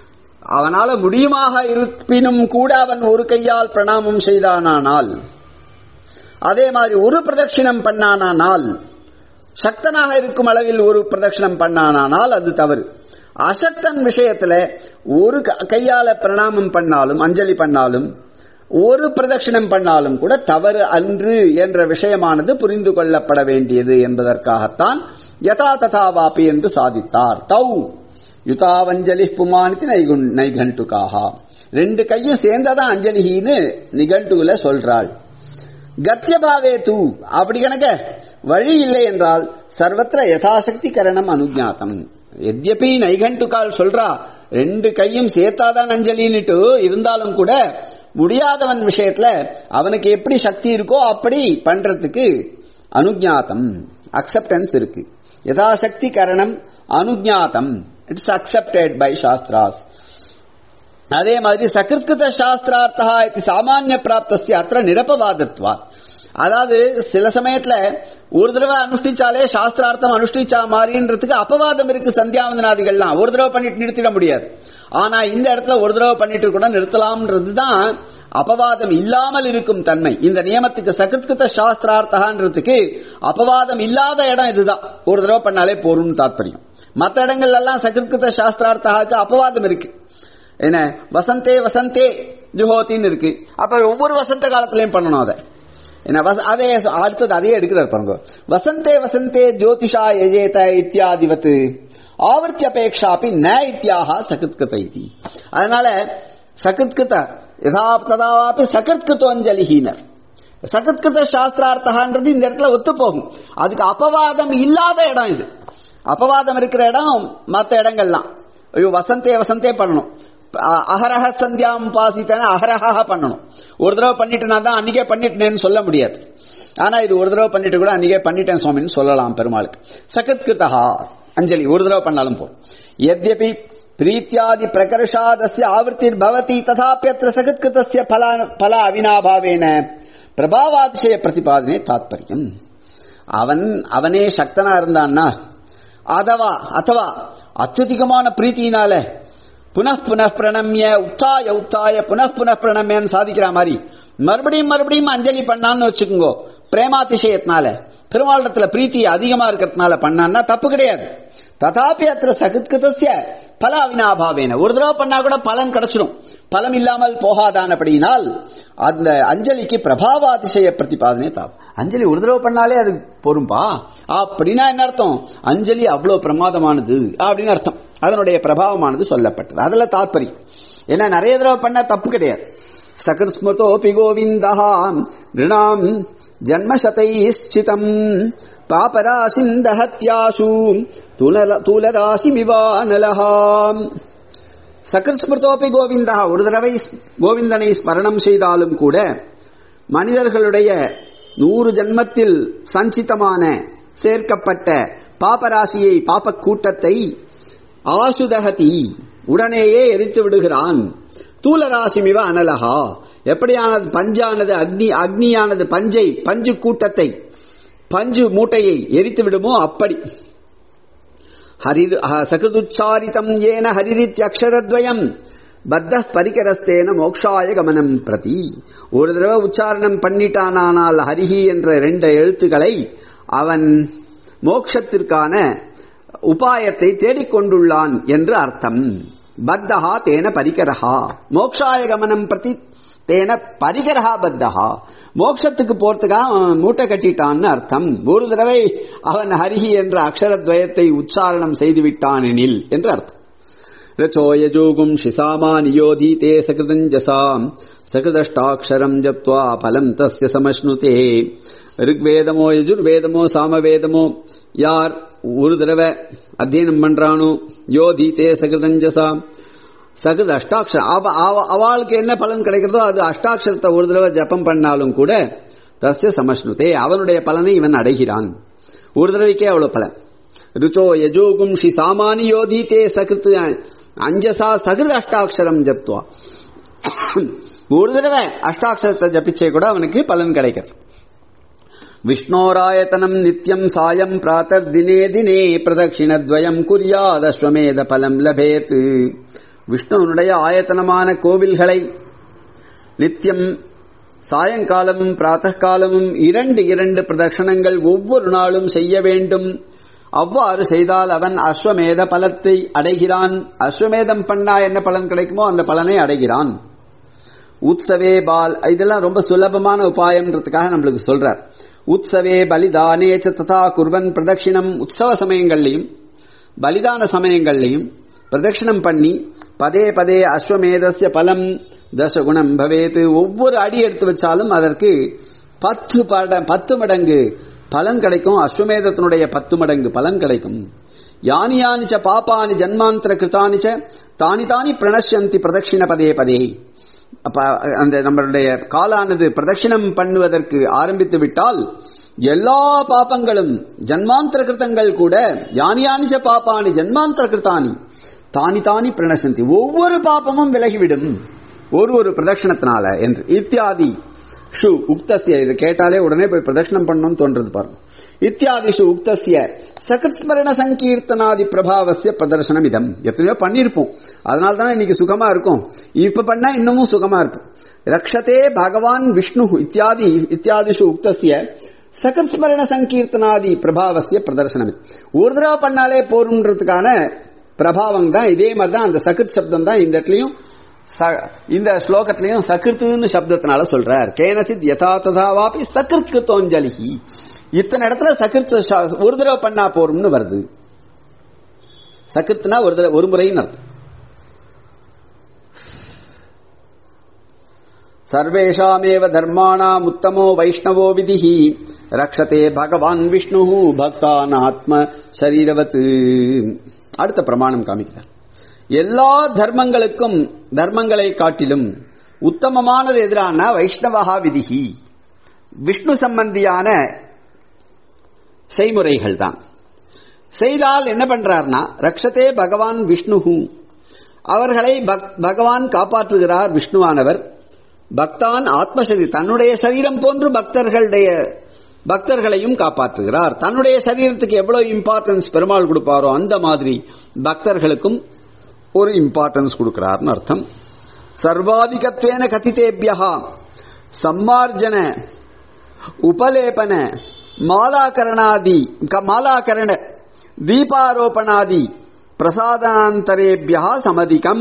அவனால முடியுமாக இருப்பினும் கூட அவன் ஒரு கையால் பிரணாமம் செய்தானானால் அதே மாதிரி ஒரு பிரதட்சிணம் பண்ணானானால் சக்தனாக இருக்கும் அளவில் ஒரு பிரதட்சிணம் பண்ணானானால் அது தவறு அசக்தன் விஷயத்துல ஒரு க- கையால பிரணாமம் பண்ணாலும் அஞ்சலி பண்ணாலும் ஒரு பிரதட்சிணம் பண்ணாலும் கூட தவறு அன்று என்ற விஷயமானது புரிந்து கொள்ளப்பட வேண்டியது என்பதற்காகத்தான் யதா ததா வாபி என்று சாதித்தார் தௌ யுதாவஞ்சலி புமானித்து நைகுண் நைகண்டுகாக ரெண்டு கையும் சேர்ந்தாதான் அஞ்சலின்னு நிகண்டுல சொல்றாள் கத்தியபாவே தூ அப்படி கணக்க வழி இல்லை என்றால் சர்வத்திர யதாசக்தி கரணம் அனுஜாத்தம் எத்யபி நைகண்டுகால் சொல்றா ரெண்டு கையும் சேர்த்தாதான் அஞ்சலின்னுட்டு இருந்தாலும் கூட முடியாதவன் விஷயத்துல அவனுக்கு எப்படி சக்தி இருக்கோ அப்படி பண்றதுக்கு அனுஜாத்தம் அக்செப்டன்ஸ் இருக்கு யதாசக்தி கரணம் அனுஜாத்தம் இட்ஸ் அக்செப்டட் பை சாஸ்திராஸ் அதே மாதிரி சகிருத்கிருத சாஸ்திரார்த்தா இது சாமானிய பிராப்தஸ்ய அത്ര நிரபவாதத்வா அதாவது சில சமயத்துல ஒரு தடவை அனுஷ்டிச்சாலே சாஸ்திரார்த்தம் அனுஷ்டிச்சா மாதிரின்றதுக்கு அபவாதம் இருக்கு சந்தியாவந்தனாதிகள்லாம் ஒரு தடவை பண்ணிட்டு நிறுத்திட முடியாது ஆனா இந்த இடத்துல ஒரு தடவை பண்ணிட்டு கூட நிறுத்தலாம்ன்றது தான் அபவாதம் இல்லாமல் இருக்கும் தன்மை இந்த நியமத்துக்கு சகிருத்கிருத சாஸ்திரார்த்தகான்றதுக்கு அபவாதம் இல்லாத இடம் இதுதான் ஒரு தடவை பண்ணாலே போரும்னு தாத்பரியம் மற்ற இடங்கள்ல எல்லாம் சகிருத்கிருத சாஸ்திரார்த்தகாக்கு அபவாதம் இருக்கு என்ன வசந்தே வசந்தே ஜுஹோத்தின்னு இருக்கு அப்ப ஒவ்வொரு வசந்த காலத்திலையும் பண்ணணும் அதை என்ன வச- அதே சொ- அடுத்தது அதையே எடுக்கிறார் பாருங்க வசந்தே வசந்தே ஜோதிஷா யஜேத இத்தியாதிவத் ஆவர்த்தியபேட்சாப்பி ந இத்தியாக சகிருத்கிருத இதி அதனால சகிருத்கிருத யதா ததாவாப்பி சகிருத்கிருத்தோஞ்சலிஹீனர் சகிருத்கிருத சாஸ்திரார்த்தகான்றது இந்த இடத்துல ஒத்து போகும் அதுக்கு அபவாதம் இல்லாத இடம் இது அபவாதம் இருக்கிற இடம் மற்ற இடங்கள்லாம் ஐயோ வசந்தே வசந்தே பண்ணணும் அ- அகரஹ சந்தியாம் பாசித்தன அகரஹா பண்ணணும் ஒரு தடவை பண்ணிட்டேனா தான் அன்னைக்கே பண்ணிட்டேன்னு சொல்ல முடியாது ஆனா இது ஒரு தடவை பண்ணிட்டு கூட அன்னைக்கே பண்ணிட்டேன் சுவாமின்னு சொல்லலாம் பெருமாளுக்கு சகத்கிருதா அஞ்சலி ஒரு தடவை பண்ணாலும் போதும் எத்யபி பிரீத்தியாதி பிரகர்ஷாதஸ்ய ஆவர்த்திர் பவதி ததாப்பியத்திர சகத்கிருதஸ்ய பல பல அவினாபாவேன பிரபாவாதிசய பிரதிபாதனே தாத்பரியம் அவன் அவனே சக்தனா இருந்தான்னா அதவா அத்தவா அத்யுதிகமான பிரீத்தியினால புனః புனః பிரணம்ய உத்தாய உத்தாய புனః புனః பிரணம்யன்னு சாதிக்கிற மாதிரி மறுபடியும் மறுபடியும் அஞ்சலி பண்ணான்னு வச்சுக்கோங்க பிரேமாதிசயத்தினால பெருமாளிடத்துல பிரீத்தி அதிகமா இருக்கிறதுனால பண்ணான்னா தப்பு கிடையாது ததாபி அத்திர சகித்கிருதஸ்ய பல அவினாபாவேன ஒரு தடவை பண்ணா கூட பலன் கிடைச்சிடும் பலம் இல்லாமல் போகாதானபடியினால் அந்த அஞ்சலிக்கு பிரபாவாதிசய பிரதிபாதனே தாப் அஞ்சலி ஒரு தடவை பண்ணாலே அது பொறும்பா அப்படின்னா என்ன அர்த்தம் அஞ்சலி அவ்வளவு பிரமாதமானது அப்படின்னு அர்த்தம் அதனுடைய பிரபாவமானது சொல்லப்பட்டது அதுல தாத்பரியம் ஏன்னா நிறைய தடவை பண்ணா தப்பு கிடையாது சகஸ்மிருதோபி கோவிந்தா நிருணாம் ஜன்மசதைஷ்சிதம் பாபராசிந்தஹத்யாசு தூலராசிமிவானலஹாம் சகஸ்மிருதோபி கோவிந்தா ஒரு தடவை கோவிந்தனை ஸ்மரணம் செய்தாலும் கூட மனிதர்களுடைய நூறு ஜன்மத்தில் சஞ்சிதமான சேர்க்கப்பட்ட பாபராசியை பாப்ப கூட்டத்தை ஆசுதகதி உடனேயே எரித்து விடுகிறான் தூலராசிமிவ அனலகா எப்படியானது பஞ்சானது அக்னி அக்னியானது பஞ்சை பஞ்சு கூட்டத்தை பஞ்சு மூட்டையை எரித்து விடுமோ அப்படி ஹரிர் சகிருதுச்சாரிதம் ஏன ஹரிரித்யக்ஷரத்வயம் பத்த பரிகரஸ்தேன மோக்ஷாய கமனம் பிரதி ஒரு தடவை உச்சாரணம் பண்ணிட்டானால் ஹரிஹி என்ற ரெண்டு எழுத்துக்களை அவன் மோக்ஷத்திற்கான உபாயத்தை தேடிக்கொண்டுள்ளான் என்று அர்த்தம் பத்தஹா தேன பரிகரஹா மோக்ஷாய கமனம் பிரதி தேன பரிகரஹா பத்தஹா மோட்சத்துக்கு போறதுக்காக அவன் மூட்டை கட்டிட்டான்னு அர்த்தம் ஒரு தடவை அவன் ஹரிஹி என்ற அக்ஷரத்வயத்தை உச்சாரணம் செய்து விட்டானெனில் என்று அர்த்தம் ரச்சோயஜோகும் ஷிசாமா நியோதீதே சகிருதஞ்சசாம் சகிருதஷ்டாட்சரம் ஜப்துவா பலம் தஸ்ய சமஷ்ணுதே ரிக்வேதமோ யஜுர்வேதமோ சாமவேதமோ யார் ஒரு தடவை அத்தியனம் பண்றானோ யோதீதே சகிருதஞ்சசாம் சகிருத அஷ்டாட்சரம் அவ- அவ- அவளுக்கு என்ன பலன் கிடைக்கிறதோ அது அஷ்டாட்சரத்தை ஒரு தடவை ஜபம் பண்ணாலும் கூட தஸ்ய சமஷ்ணுதே அவனுடைய பலனை இவன் அடைகிறான் ஒரு தடவைக்கே அவ்வளவு பலன் ருச்சோ யஜோகும் ஸ்ரீ சாமானி யோதீதே சகிருத்து அஞ்சசா சகிருத அஷ்டாட்சரம் ஜப்துவா ஒரு தடவை அஷ்டாட்சரத்தை ஜபிச்சே கூட அவனுக்கு பலன் கிடைக்கிறது விஷ்ணோராயத்தனம் நித்யம் சாயம் பிராத்தர் தினே தினே பிரதட்சிணத்வயம் குறியாதஸ்வமேத பலம் லபேத் விஷ்ணுவனுடைய ஆயத்தனமான கோவில்களை நித்தியம் சாயங்காலமும் பிராத்தகாலமும் இரண்டு இரண்டு பிரதட்சணங்கள் ஒவ்வொரு நாளும் செய்ய வேண்டும் அவ்வாறு செய்தால் அவன் அஸ்வமேத பலத்தை அடைகிறான் அஸ்வமேதம் பண்ணா என்ன பலன் கிடைக்குமோ அந்த பலனை அடைகிறான் உத்சவே பால் இதெல்லாம் ரொம்ப சுலபமான உபாயம்ன்றதுக்காக நம்மளுக்கு சொல்றார் உத்சவே பலிதானே ததா குர்வன் பிரதட்சிணம் உற்சவ சமயங்கள்லையும் பலிதான சமயங்கள்லையும் பிரதட்சிணம் பண்ணி பதே பதே அஸ்வமேதஸ்ய பலம் தசகுணம் பவேத்து ஒவ்வொரு அடி எடுத்து வச்சாலும் அதற்கு பத்து பட பத்து மடங்கு பலன் கிடைக்கும் அஸ்வமேதத்தினுடைய பத்து மடங்கு பலன் கிடைக்கும் யானி யானிச்ச பாப்பானி ஜன்மாந்தர கிருத்தானிச்ச தானி தானி பிரணஷ்யந்தி பிரதட்சிண பதே பதே அப்ப அந்த நம்மளுடைய காலானது பிரதட்சிணம் பண்ணுவதற்கு ஆரம்பித்து விட்டால் எல்லா பாப்பங்களும் ஜன்மாந்தர கிருத்தங்கள் கூட யானி யானிச்ச பாப்பானி ஜன்மாந்தர கிருத்தானி தானி தானி பிரணசந்தி ஒவ்வொரு பாப்பமும் விலகிவிடும் ஒரு ஒரு பிரதட்சணத்தினால என்று இத்தியாதி ஷு உக்தசிய இது கேட்டாலே உடனே போய் பிரதட்சணம் பண்ணணும்னு தோன்றது பாருங்க இத்தியாதிஷு உக்தசிய சகஸ்மரண சங்கீர்த்தனாதி பிரபாவசிய பிரதர்சனம் இதம் எத்தனையோ பண்ணியிருப்போம் அதனால தான் இன்னைக்கு சுகமா இருக்கும் இப்ப பண்ணா இன்னமும் சுகமா இருக்கும் ரக்ஷதே பகவான் விஷ்ணு இத்தியாதி இத்தியாதிஷு உக்தசிய சகஸ்மரண சங்கீர்த்தனாதி பிரபாவசிய பிரதர்சனம் ஒரு தடவை பண்ணாலே போருன்றதுக்கான பிரபாவம் தான் இதே மாதிரி தான் அந்த சகிருத் சப்தம் தான் இந்த இடத்துலயும் இந்த ஸ்லோகத்திலையும் சகிருத்துன்னு சப்தத்தினால சொல்றார் கேனசித் யதா ததாவாபி சகிருத் கிருத்தோஞ்சலிஹி இத்தனை இடத்துல சகிருத் ஒரு தடவை பண்ணா போரும்னு வருது சகிருத்னா ஒரு தடவை ஒரு முறைன்னு அர்த்தம் சர்வேஷாமேவ தர்மாணாம் உத்தமோ வைஷ்ணவோ விதிஹி ரக்ஷதே பகவான் விஷ்ணு பக்தான் ஆத்ம சரீரவத்து அடுத்த பிரமாணம் காமிக்கிறார் எல்லா தர்மங்களுக்கும் தர்மங்களை காட்டிலும் உத்தமமானது எதிரான வைஷ்ணவகா விதிகி விஷ்ணு சம்பந்தியான செய்முறைகள் தான் செய்தால் என்ன பண்றார்னா ரக்ஷதே பகவான் விஷ்ணு அவர்களை பகவான் காப்பாற்றுகிறார் விஷ்ணுவானவர் பக்தான் ஆத்மசரி தன்னுடைய சரீரம் போன்று பக்தர்களுடைய பக்தர்களையும் காப்பாற்றுகிறார் தன்னுடைய சரீரத்துக்கு எவ்வளவு இம்பார்ட்டன்ஸ் பெருமாள் கொடுப்பாரோ அந்த மாதிரி பக்தர்களுக்கும் ஒரு இம்பார்ட்டன்ஸ் கொடுக்கிறார்னு அர்த்தம் சர்வாதிகத்வேன கதிதேபியா சம்மார்ஜன உபலேபன மாலாகரணாதி மாலாகரண தீபாரோபணாதி பிரசாதாந்தரேபியா சமதிகம்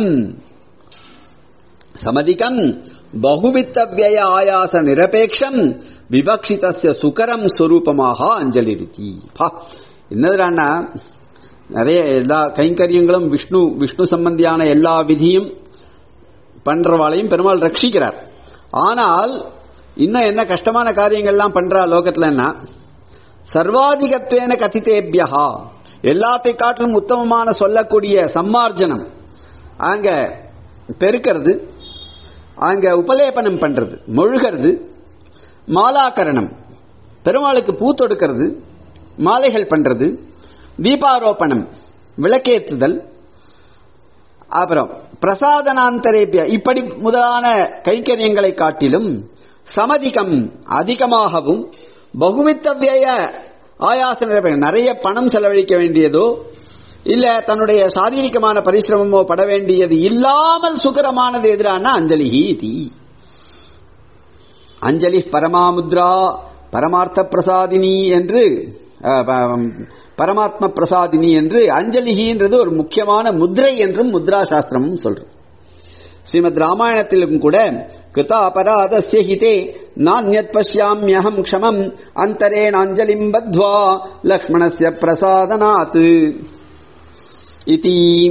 சமதிகம் பகுவித்தவிய ஆயாச நிரபேட்சம் விவக்ஷிதஸ்ய சுகரம் ஸ்வரூபமாக அஞ்சலி ரிதி என்னதுடான்னா நிறைய எல்லா கைங்கரியங்களும் விஷ்ணு விஷ்ணு சம்பந்தியான எல்லா விதியும் பண்றவாளையும் பெருமாள் ரட்சிக்கிறார் ஆனால் இன்னும் என்ன கஷ்டமான காரியங்கள்லாம் பண்றா லோகத்துலன்னா சர்வாதிகத்வேன கதிதேபியா எல்லாத்தை காட்டிலும் உத்தமமான சொல்லக்கூடிய சம்மார்ஜனம் அங்க பெருக்கிறது அங்க உபலேபனம் பண்றது மொழுகிறது மாலாக்கரணம் பெருமாளுக்கு பூ தொடுக்கிறது மாலைகள் பண்றது தீபாரோபணம் விளக்கேற்றுதல் அப்புறம் பிரசாதனாந்தரேபிய இப்படி முதலான கைங்கரியங்களை காட்டிலும் சமதிகம் அதிகமாகவும் பகுமித்தவிய ஆயாச நிறைய பணம் செலவழிக்க வேண்டியதோ இல்ல தன்னுடைய சாரீரிகமான பரிசிரமமோ பட வேண்டியது இல்லாமல் சுகரமானது எதிரான அஞ்சலி தி அஞ்சலி பரமாமுத்ரா பரமார்த்த பிரசாதினி என்று பரமாத்ம பிரசாதினி என்று அஞ்சலிகின்றது ஒரு முக்கியமான முத்ரை என்றும் முத்ரா சாஸ்திரமும் சொல்றது ஸ்ரீமத் ராமாயணத்திலும் கூட கிருதா அபராதஸ்ய ஹிதே நானியத் பசியாமியகம் க்ஷமம் அந்தரேண அஞ்சலிம் பத்வா லக்ஷ்மணஸ்ய பிரசாதனாத் இதி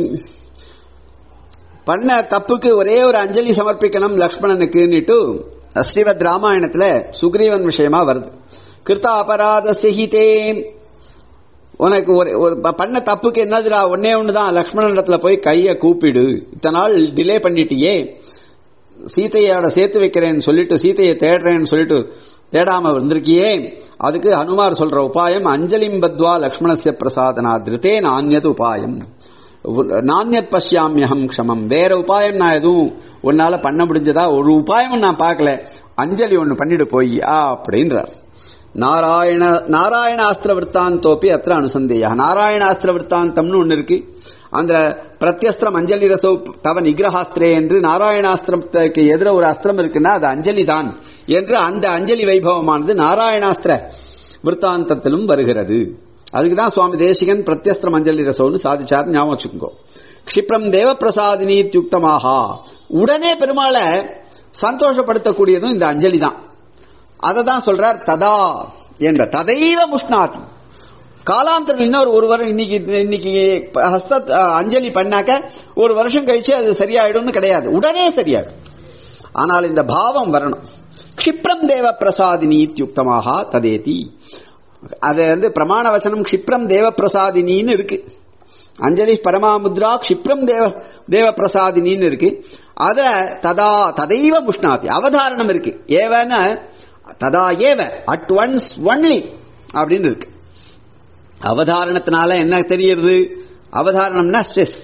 பண்ண தப்புக்கு ஒரே ஒரு அஞ்சலி சமர்ப்பிக்கணும் லக்ஷ்மணனுக்குன்னுட்டு ஸ்ரீமத் ராமாயணத்துல சுக்ரீவன் விஷயமா வருது கிருத்த அபராதஸ்ய ஹிதே உனக்கு ஒரு ஒரு பண்ண தப்புக்கு என்னதுடா ஒன்னே ஒண்ணுதான் லக்ஷ்மணன் இடத்துல போய் கைய கூப்பிடு இத்தனை நாள் டிலே பண்ணிட்டியே சீத்தையோட சேர்த்து வைக்கிறேன்னு சொல்லிட்டு சீத்தையை தேடுறேன்னு சொல்லிட்டு தேடாம வந்திருக்கியே அதுக்கு ஹனுமார் சொல்ற உபாயம் அஞ்சலிம் பத்வா லக்ஷ்மணசிய பிரசாதனா திருத்தே நானியது உபாயம் நானியத் பசியாமியகம் க்ஷமம் வேற உபாயம் நான் எதுவும் உன்னால பண்ண முடிஞ்சதா ஒரு உபாயமும் நான் பார்க்கல அஞ்சலி ஒன்னு பண்ணிட்டு போய் அப்படின்றார் நாராயண நாராயணாஸ்திர விற்த்தாந்தோப்பி அത്ര அனுசந்தேயா நாராயணாஸ்திர விற்த்தாந்தம்னு ஒன்னு இருக்கு அந்த பிரத்யஸ்திரம் அஞ்சலி ரசோ தவ நிகிரகாஸ்திரே என்று நாராயணாஸ்திரத்துக்கு எதிர ஒரு அஸ்திரம் இருக்குன்னா அது அஞ்சலி தான் என்று அந்த அஞ்சலி வைபவமானது நாராயணாஸ்திர விற்த்தாந்தத்திலும் வருகிறது அதுக்குதான் சுவாமி தேசிகன் பிரத்யஸ்திரம் அஞ்சலி ரசோன்னு சாதிச்சார் ஞாபகம் வச்சுக்கோங்க க்ஷிப்ரம் தேவ பிரசாதினி யுக்தமாகா உடனே பெருமாளை சந்தோஷப்படுத்தக்கூடியதும் இந்த அஞ்சலி தான் அதை தான் சொல்றார் ததா என்ற ததைவ முஷ்ணாதி காலாந்தரம் இன்னொரு ஒரு வருடம் இன்னைக்கு இன்னைக்கு ஹஸ்த அஞ்சலி பண்ணாக்க ஒரு வருஷம் கழிச்சு அது சரியாயிடும்னு கிடையாது உடனே சரியாயிடும் ஆனால் இந்த பாவம் வரணும் க்ஷிப்ரம் தேவ பிரசாதினி யுக்தமாக ததேதி அது வந்து பிரமாண வசனம் க்ஷிப்ரம் தேவ பிரசாதினின்னு இருக்கு அஞ்சலி பரமாமுத்ரா க்ஷிப்ரம் தேவ தேவ பிரசாதினின்னு இருக்கு அத ததா ததைவ முஷ்ணாதி அவதாரணம் இருக்கு ஏவன ததா ஏவ அட் ஒன்ஸ் ஒன்லி அப்படின்னு இருக்கு அவதாரணத்தினால என்ன தெரியுது அவதாரணம்னா ஸ்ட்ரெஸ்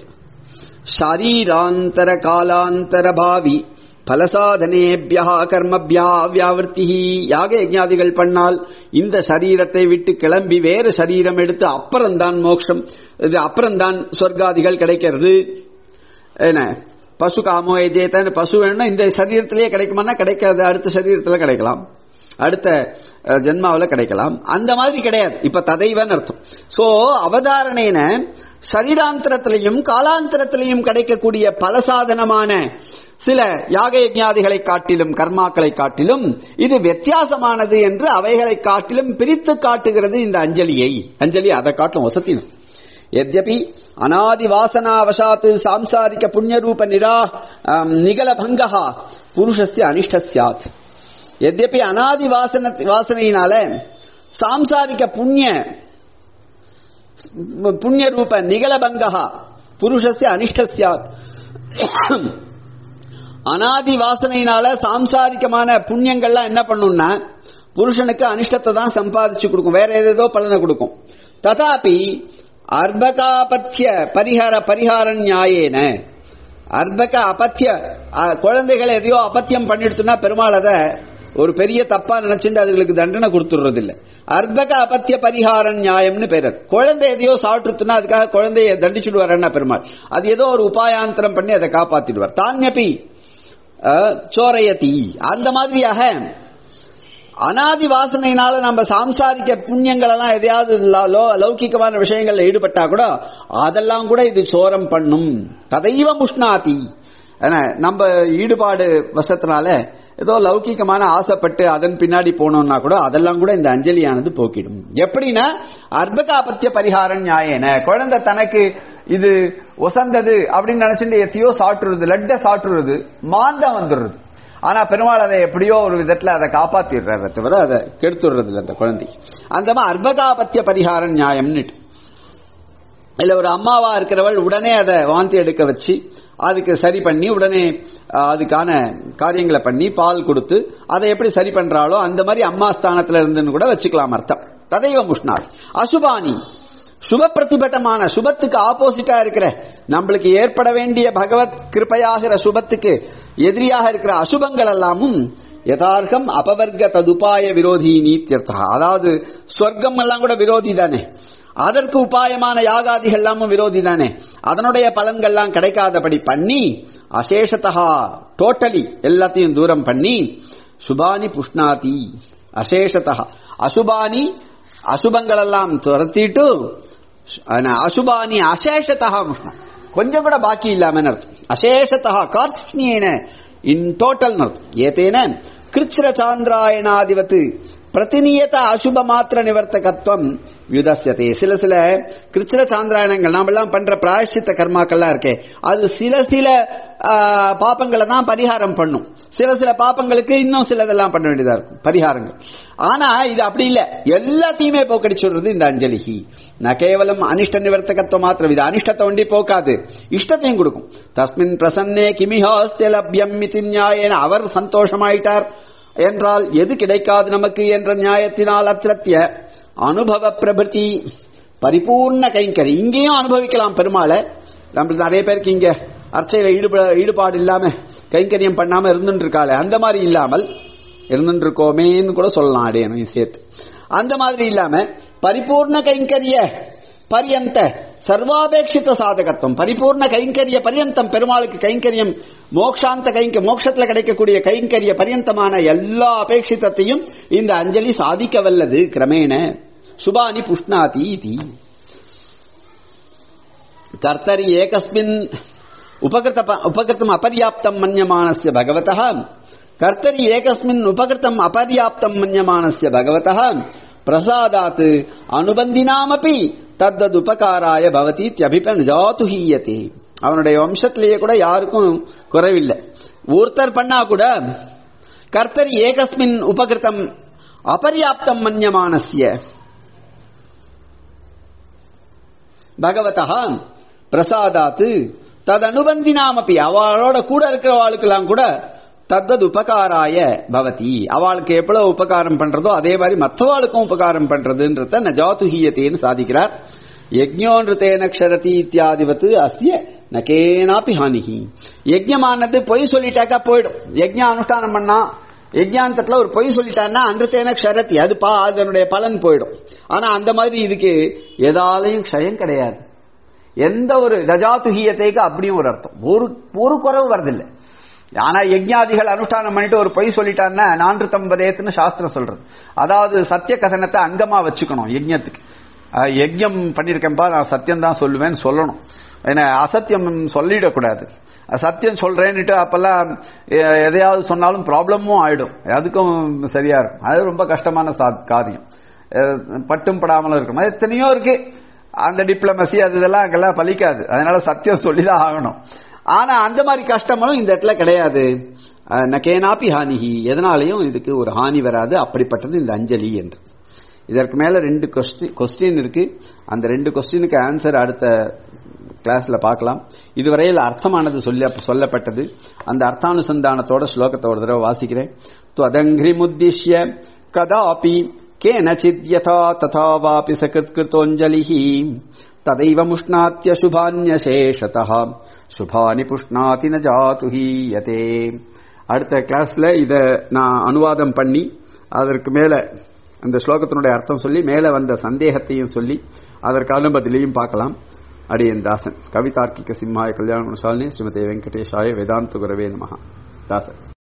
ஷரீராந்தர காலாந்தர பாவி பலசாதனேபியா கர்மபியா வியாவர்த்தி யாக யஜ்ஞாதிகள் பண்ணால் இந்த சரீரத்தை விட்டு கிளம்பி வேறு சரீரம் எடுத்து அப்புறம்தான் மோட்சம் இது அப்புறம்தான் சொர்க்காதிகள் கிடைக்கிறது என்ன பசு காமோ எஜேத்தன் பசு வேணும்னா இந்த சரீரத்திலேயே கிடைக்குமானா கிடைக்காது அடுத்த சரீரத்துல கிடைக்கலாம் அடுத்த ஜென்மாவில் கிடைக்கலாம் அந்த மாதிரி கிடையாது இப்ப ததைவன் அர்த்தம் சோ அவதாரணேன சரீராந்தரத்திலையும் காலாந்தரத்திலையும் கிடைக்கக்கூடிய பலசாதனமான சில யாக யஜ்ஞாதிகளை காட்டிலும் கர்மாக்களை காட்டிலும் இது வித்தியாசமானது என்று அவைகளை காட்டிலும் பிரித்து காட்டுகிறது இந்த அஞ்சலியை அஞ்சலி அதை காட்டிலும் வசத்தினும் यद्यपि अनादिवासनावशात् सांसारिक पुण्यरूप निरा निगलभङ्गः पुरुषस्य अनिष्ट स्यात् यद्यपि अनादि वासन वासனையினால சாம்சாரிக புண்ணிய புண்ணிய ரூப நிகலபங்கா புருஷஸ்ய அனிஷ்ட சியாத் அனாதி வாசனையினால சாம்சாரிகமான புண்ணியங்கள்லாம் என்ன பண்ணும்னா புருஷனுக்கு அனிஷ்டத்தை தான் சம்பாதிச்சு கொடுக்கும் வேற ஏதேதோ பலனை கொடுக்கும் ததாபி அர்பகாபத்திய பரிகார பரிகார நியாயேன அர்பக அபத்திய குழந்தைகள் எதையோ அபத்தியம் பண்ணிடுத்துனா பெருமாள் அதை ஒரு பெரிய தப்பா நினைச்சுட்டு அதுகளுக்கு தண்டனை கொடுத்துடுறது இல்ல அர்பக அபத்திய பரிகார நியாயம்னு பேர் அது குழந்தை எதையோ சாப்பிட்டுனா அதுக்காக குழந்தைய தண்டிச்சுடுவார் பெருமாள் அது ஏதோ ஒரு உபாயாந்தரம் பண்ணி அதை காப்பாத்திடுவார் தானியப்பி சோரையத்தி அந்த மாதிரியாக அனாதி வாசனையினால நம்ம சாம்சாரிக்க புண்ணியங்கள் எல்லாம் எதையாவது லௌகிகமான விஷயங்கள்ல ஈடுபட்டா கூட அதெல்லாம் கூட இது சோரம் பண்ணும் ததைவ முஷ்ணாதி நம்ம ஈடுபாடு வசத்தினால ஏதோ லௌகிகமான ஆசைப்பட்டு அதன் பின்னாடி போனோம்னா கூட அதெல்லாம் கூட இந்த அஞ்சலியானது போக்கிடும் எப்படின்னா அர்ப்பகாபத்திய பரிகாரம் நியாயன குழந்தை தனக்கு இது ஒசந்தது அப்படின்னு நினைச்சுட்டு எத்தையோ சாட்டுறது லட்ட சாட்டுறது மாந்தம் வந்துடுறது ஆனா பெருமாள் அதை எப்படியோ ஒரு விதத்துல அதை காப்பாத்திடுறாரு தவிர அதை கெடுத்துடுறது இல்லை அந்த குழந்தை அந்த மாதிரி அர்ப்பகாபத்திய பரிகார நியாயம்னு இல்ல ஒரு அம்மாவா இருக்கிறவள் உடனே அதை வாந்தி எடுக்க வச்சு அதுக்கு சரி பண்ணி உடனே அதுக்கான காரியங்களை பண்ணி பால் கொடுத்து அதை எப்படி சரி பண்றாளோ அந்த மாதிரி அம்மா ஸ்தானத்துல இருந்துன்னு கூட வச்சுக்கலாம் அர்த்தம் ததைவ முஷ்னார் அசுபானி சுப பிரதிபட்டமான சுபத்துக்கு ஆப்போசிட்டா இருக்கிற நம்மளுக்கு ஏற்பட வேண்டிய பகவத் கிருப்பையாகிற சுபத்துக்கு எதிரியாக இருக்கிற அசுபங்கள் எல்லாமும் யதார்த்தம் அபவர்க்க ததுபாய விரோதி நீத்தியர்த்தா அதாவது சொர்க்கம் எல்லாம் கூட விரோதி தானே அதற்கு உபாயமான யாகாதிகள் எல்லாமும் விரோதி தானே அதனுடைய பலன்கள்லாம் கிடைக்காதபடி பண்ணி அசேஷத்தகா டோட்டலி எல்லாத்தையும் தூரம் பண்ணி சுபானி புஷ்ணாதி அசேஷத்தகா அசுபானி அசுபங்கள் எல்லாம் துரத்திட்டு அசுபானி அசேஷத்தகா முஷ்ணா கொஞ்சம் கூட பாக்கி இல்லாம அர்த்தம் அசேஷத்தகா கார்ஸ்னியேன இன் டோட்டல் அர்த்தம் ஏத்தேன கிருச்சிர சாந்திராயணாதிபத்து பிரதிநியத அசுப மாத்திர நிவர்த்தகத்துவம் வியுதசியதே சில சில கிருச்சிர சாந்திராயணங்கள் நாம எல்லாம் பண்ற பிராயசித்த கர்மாக்கள்லாம் இருக்கே அது சில சில பாப்பங்களை தான் பரிகாரம் பண்ணும் சில சில பாப்பங்களுக்கு இன்னும் சிலதெல்லாம் பண்ண வேண்டியதா இருக்கும் பரிகாரங்கள் ஆனா இது அப்படி இல்ல எல்லாத்தையுமே போக்கடிச்சு விடுறது இந்த அஞ்சலிகி நான் கேவலம் அனிஷ்ட நிவர்த்தகத்துவம் மாத்திரம் இது அனிஷ்டத்தை ஒண்டி போக்காது இஷ்டத்தையும் கொடுக்கும் தஸ்மின் பிரசன்னே கிமிஹாஸ்திய லப்யம் மிதி நியாயேன அவர் சந்தோஷமாயிட்டார் என்றால் எது கிடைக்காது நமக்கு என்ற நியாயத்தினால் அத்திரத்திய அனுபவ பிரபத்தி பரிபூர்ண கைங்கரி இங்கேயும் அனுபவிக்கலாம் பெருமாளை நம்மளுக்கு நிறைய பேருக்கு இங்க அர்ச்சையில ஈடுபட ஈடுபாடு இல்லாம கைங்கரியம் பண்ணாம இருந்துட்டு இருக்காளே அந்த மாதிரி இல்லாமல் இருந்துட்டு இருக்கோமேன்னு கூட சொல்லலாம் அடையணும் சேர்த்து அந்த மாதிரி இல்லாம பரிபூர்ண கைங்கரிய பரியந்த சர்வாபேட்சித சாதகத்துவம் பரிபூர்ண கைங்கரிய பரியந்தம் பெருமாளுக்கு கைங்கரியம் மோக்ஷாந்த கைங்க மோட்சத்துல கிடைக்கக்கூடிய கைங்கரிய பரியந்தமான எல்லா அபேட்சிதத்தையும் இந்த அஞ்சலி சாதிக்க வல்லது கிரமேண சுபானி புஷ்ணாதி இதி கர்த்தரி ஏகஸ்மின் உபகிருத உபகிருத்தம் அபர்யாப்தம் மன்யமானஸ்ய பகவதः கர்த்தரி ஏகஸ்மின் உபகிருத்தம் அபர்யாப்தம் மன்யமானஸ்ய பகவதः பிரசாதாத் அனுபந்தினாமப்பி தத்தது உபகாராய பவதி அபிபஞ்சாத்து ஹீயத்தே அவனுடைய வம்சத்திலேயே கூட யாருக்கும் குறைவில்லை ஒருத்தர் பண்ணா கூட கர்த்தர் ஏகஸ்மின் உபகிருத்தம் அபர்யாப்தம் மன்யமானஸ்ய பகவதா பிரசாதாத்து ததனுபந்தினாமப்பி அவளோட கூட இருக்கிறவாளுக்கெல்லாம் கூட தத்தது உபகாராய பவதி அவளுக்கு எவ்வளவு உபகாரம் பண்றதோ அதே மாதிரி மற்றவாளுக்கும் உபகாரம் பண்றதுன்றத நஜாத்துஹீயத்தேன்னு சாதிக்கிறார் யஜ்ஞோன்றதேன க்ஷரதி இத்தியாதிவத்து அஸ்ய நகேனாப்பி ஹானிஹி யஜ்ஞமானது பொய் சொல்லிட்டாக்கா போயிடும் யஜ்ஞ அனுஷ்டானம் பண்ணா யஜ்ஞாந்தத்துல ஒரு பொய் சொல்லிட்டான்னா அன்றத்தேன க்ஷரதி அது பா அதனுடைய பலன் போயிடும் ஆனா அந்த மாதிரி இதுக்கு எதாலையும் க்ஷயம் கிடையாது எந்த ஒரு ரஜாத்துகியத்தைக்கு அப்படியும் ஒரு அர்த்தம் ஒரு ஒரு குறவு வரதில்லை ஆனா யஜ்ஞாதிகள் அனுஷ்டானம் பண்ணிட்டு ஒரு பொய் சொல்லிட்டான்னா நான்கு தம்பதேத்துன்னு சாஸ்திரம் சொல்றது அதாவது சத்திய கதனத்தை அங்கமா வச்சுக்கணும் யஜ்ஞத்துக்கு யஜ்ஞம் பண்ணிருக்கேன்பா நான் சத்தியம் தான் சொல்லுவேன்னு சொல்லணும் ஏன்னா அசத்தியம் சொல்லிடக்கூடாது சத்தியம் சொல்றேன்னுட்டு அப்பெல்லாம் எதையாவது சொன்னாலும் ப்ராப்ளமும் ஆயிடும் அதுக்கும் சரியா இருக்கும் அது ரொம்ப கஷ்டமான காரியம் பட்டும் படாமலும் இருக்கும் அது எத்தனையோ இருக்கு அந்த டிப்ளமசி அது இதெல்லாம் அங்கெல்லாம் பலிக்காது அதனால சத்தியம் சொல்லிதான் ஆகணும் ஆனா அந்த மாதிரி கஷ்டமும் இந்த இடத்துல கிடையாது நகேனாப்பி ஹானிஹி எதனாலையும் இதுக்கு ஒரு ஹானி வராது அப்படிப்பட்டது இந்த அஞ்சலி என்று இதற்கு மேல ரெண்டு கொஸ்டின் இருக்கு அந்த ரெண்டு கொஸ்டினுக்கு ஆன்சர் அடுத்த கிளாஸ்ல பார்க்கலாம் இதுவரையில் அர்த்தமானது சொல்ல சொல்லப்பட்டது அந்த அர்த்தானுசந்தானத்தோட ஸ்லோகத்தை ஒரு தடவை வாசிக்கிறேன் துவதங்கிரி முத்திஷ்ய கதாபி கேனச்சித் யதா ததா வாபி சகிருத்கிருத்தோஞ்சலி ததைவ முஷ்ணாத்திய சுபான்யசேஷதா சுபானி புஷ்ணாதி ந ஜாத்து ஹீயதே அடுத்த கிளாஸ்ல இத நான் அனுவாதம் பண்ணி அதற்கு மேல அந்த ஸ்லோகத்தினுடைய அர்த்தம் சொல்லி மேல வந்த சந்தேகத்தையும் சொல்லி அதற்கான பதிலையும் பார்க்கலாம் அடியன் தாசன் கவிதார்க்கிக சிம்மாய கல்யாண குணசாலினி ஸ்ரீமதி வெங்கடேஷாய வேதாந்த குரவே நமஹா தாசன்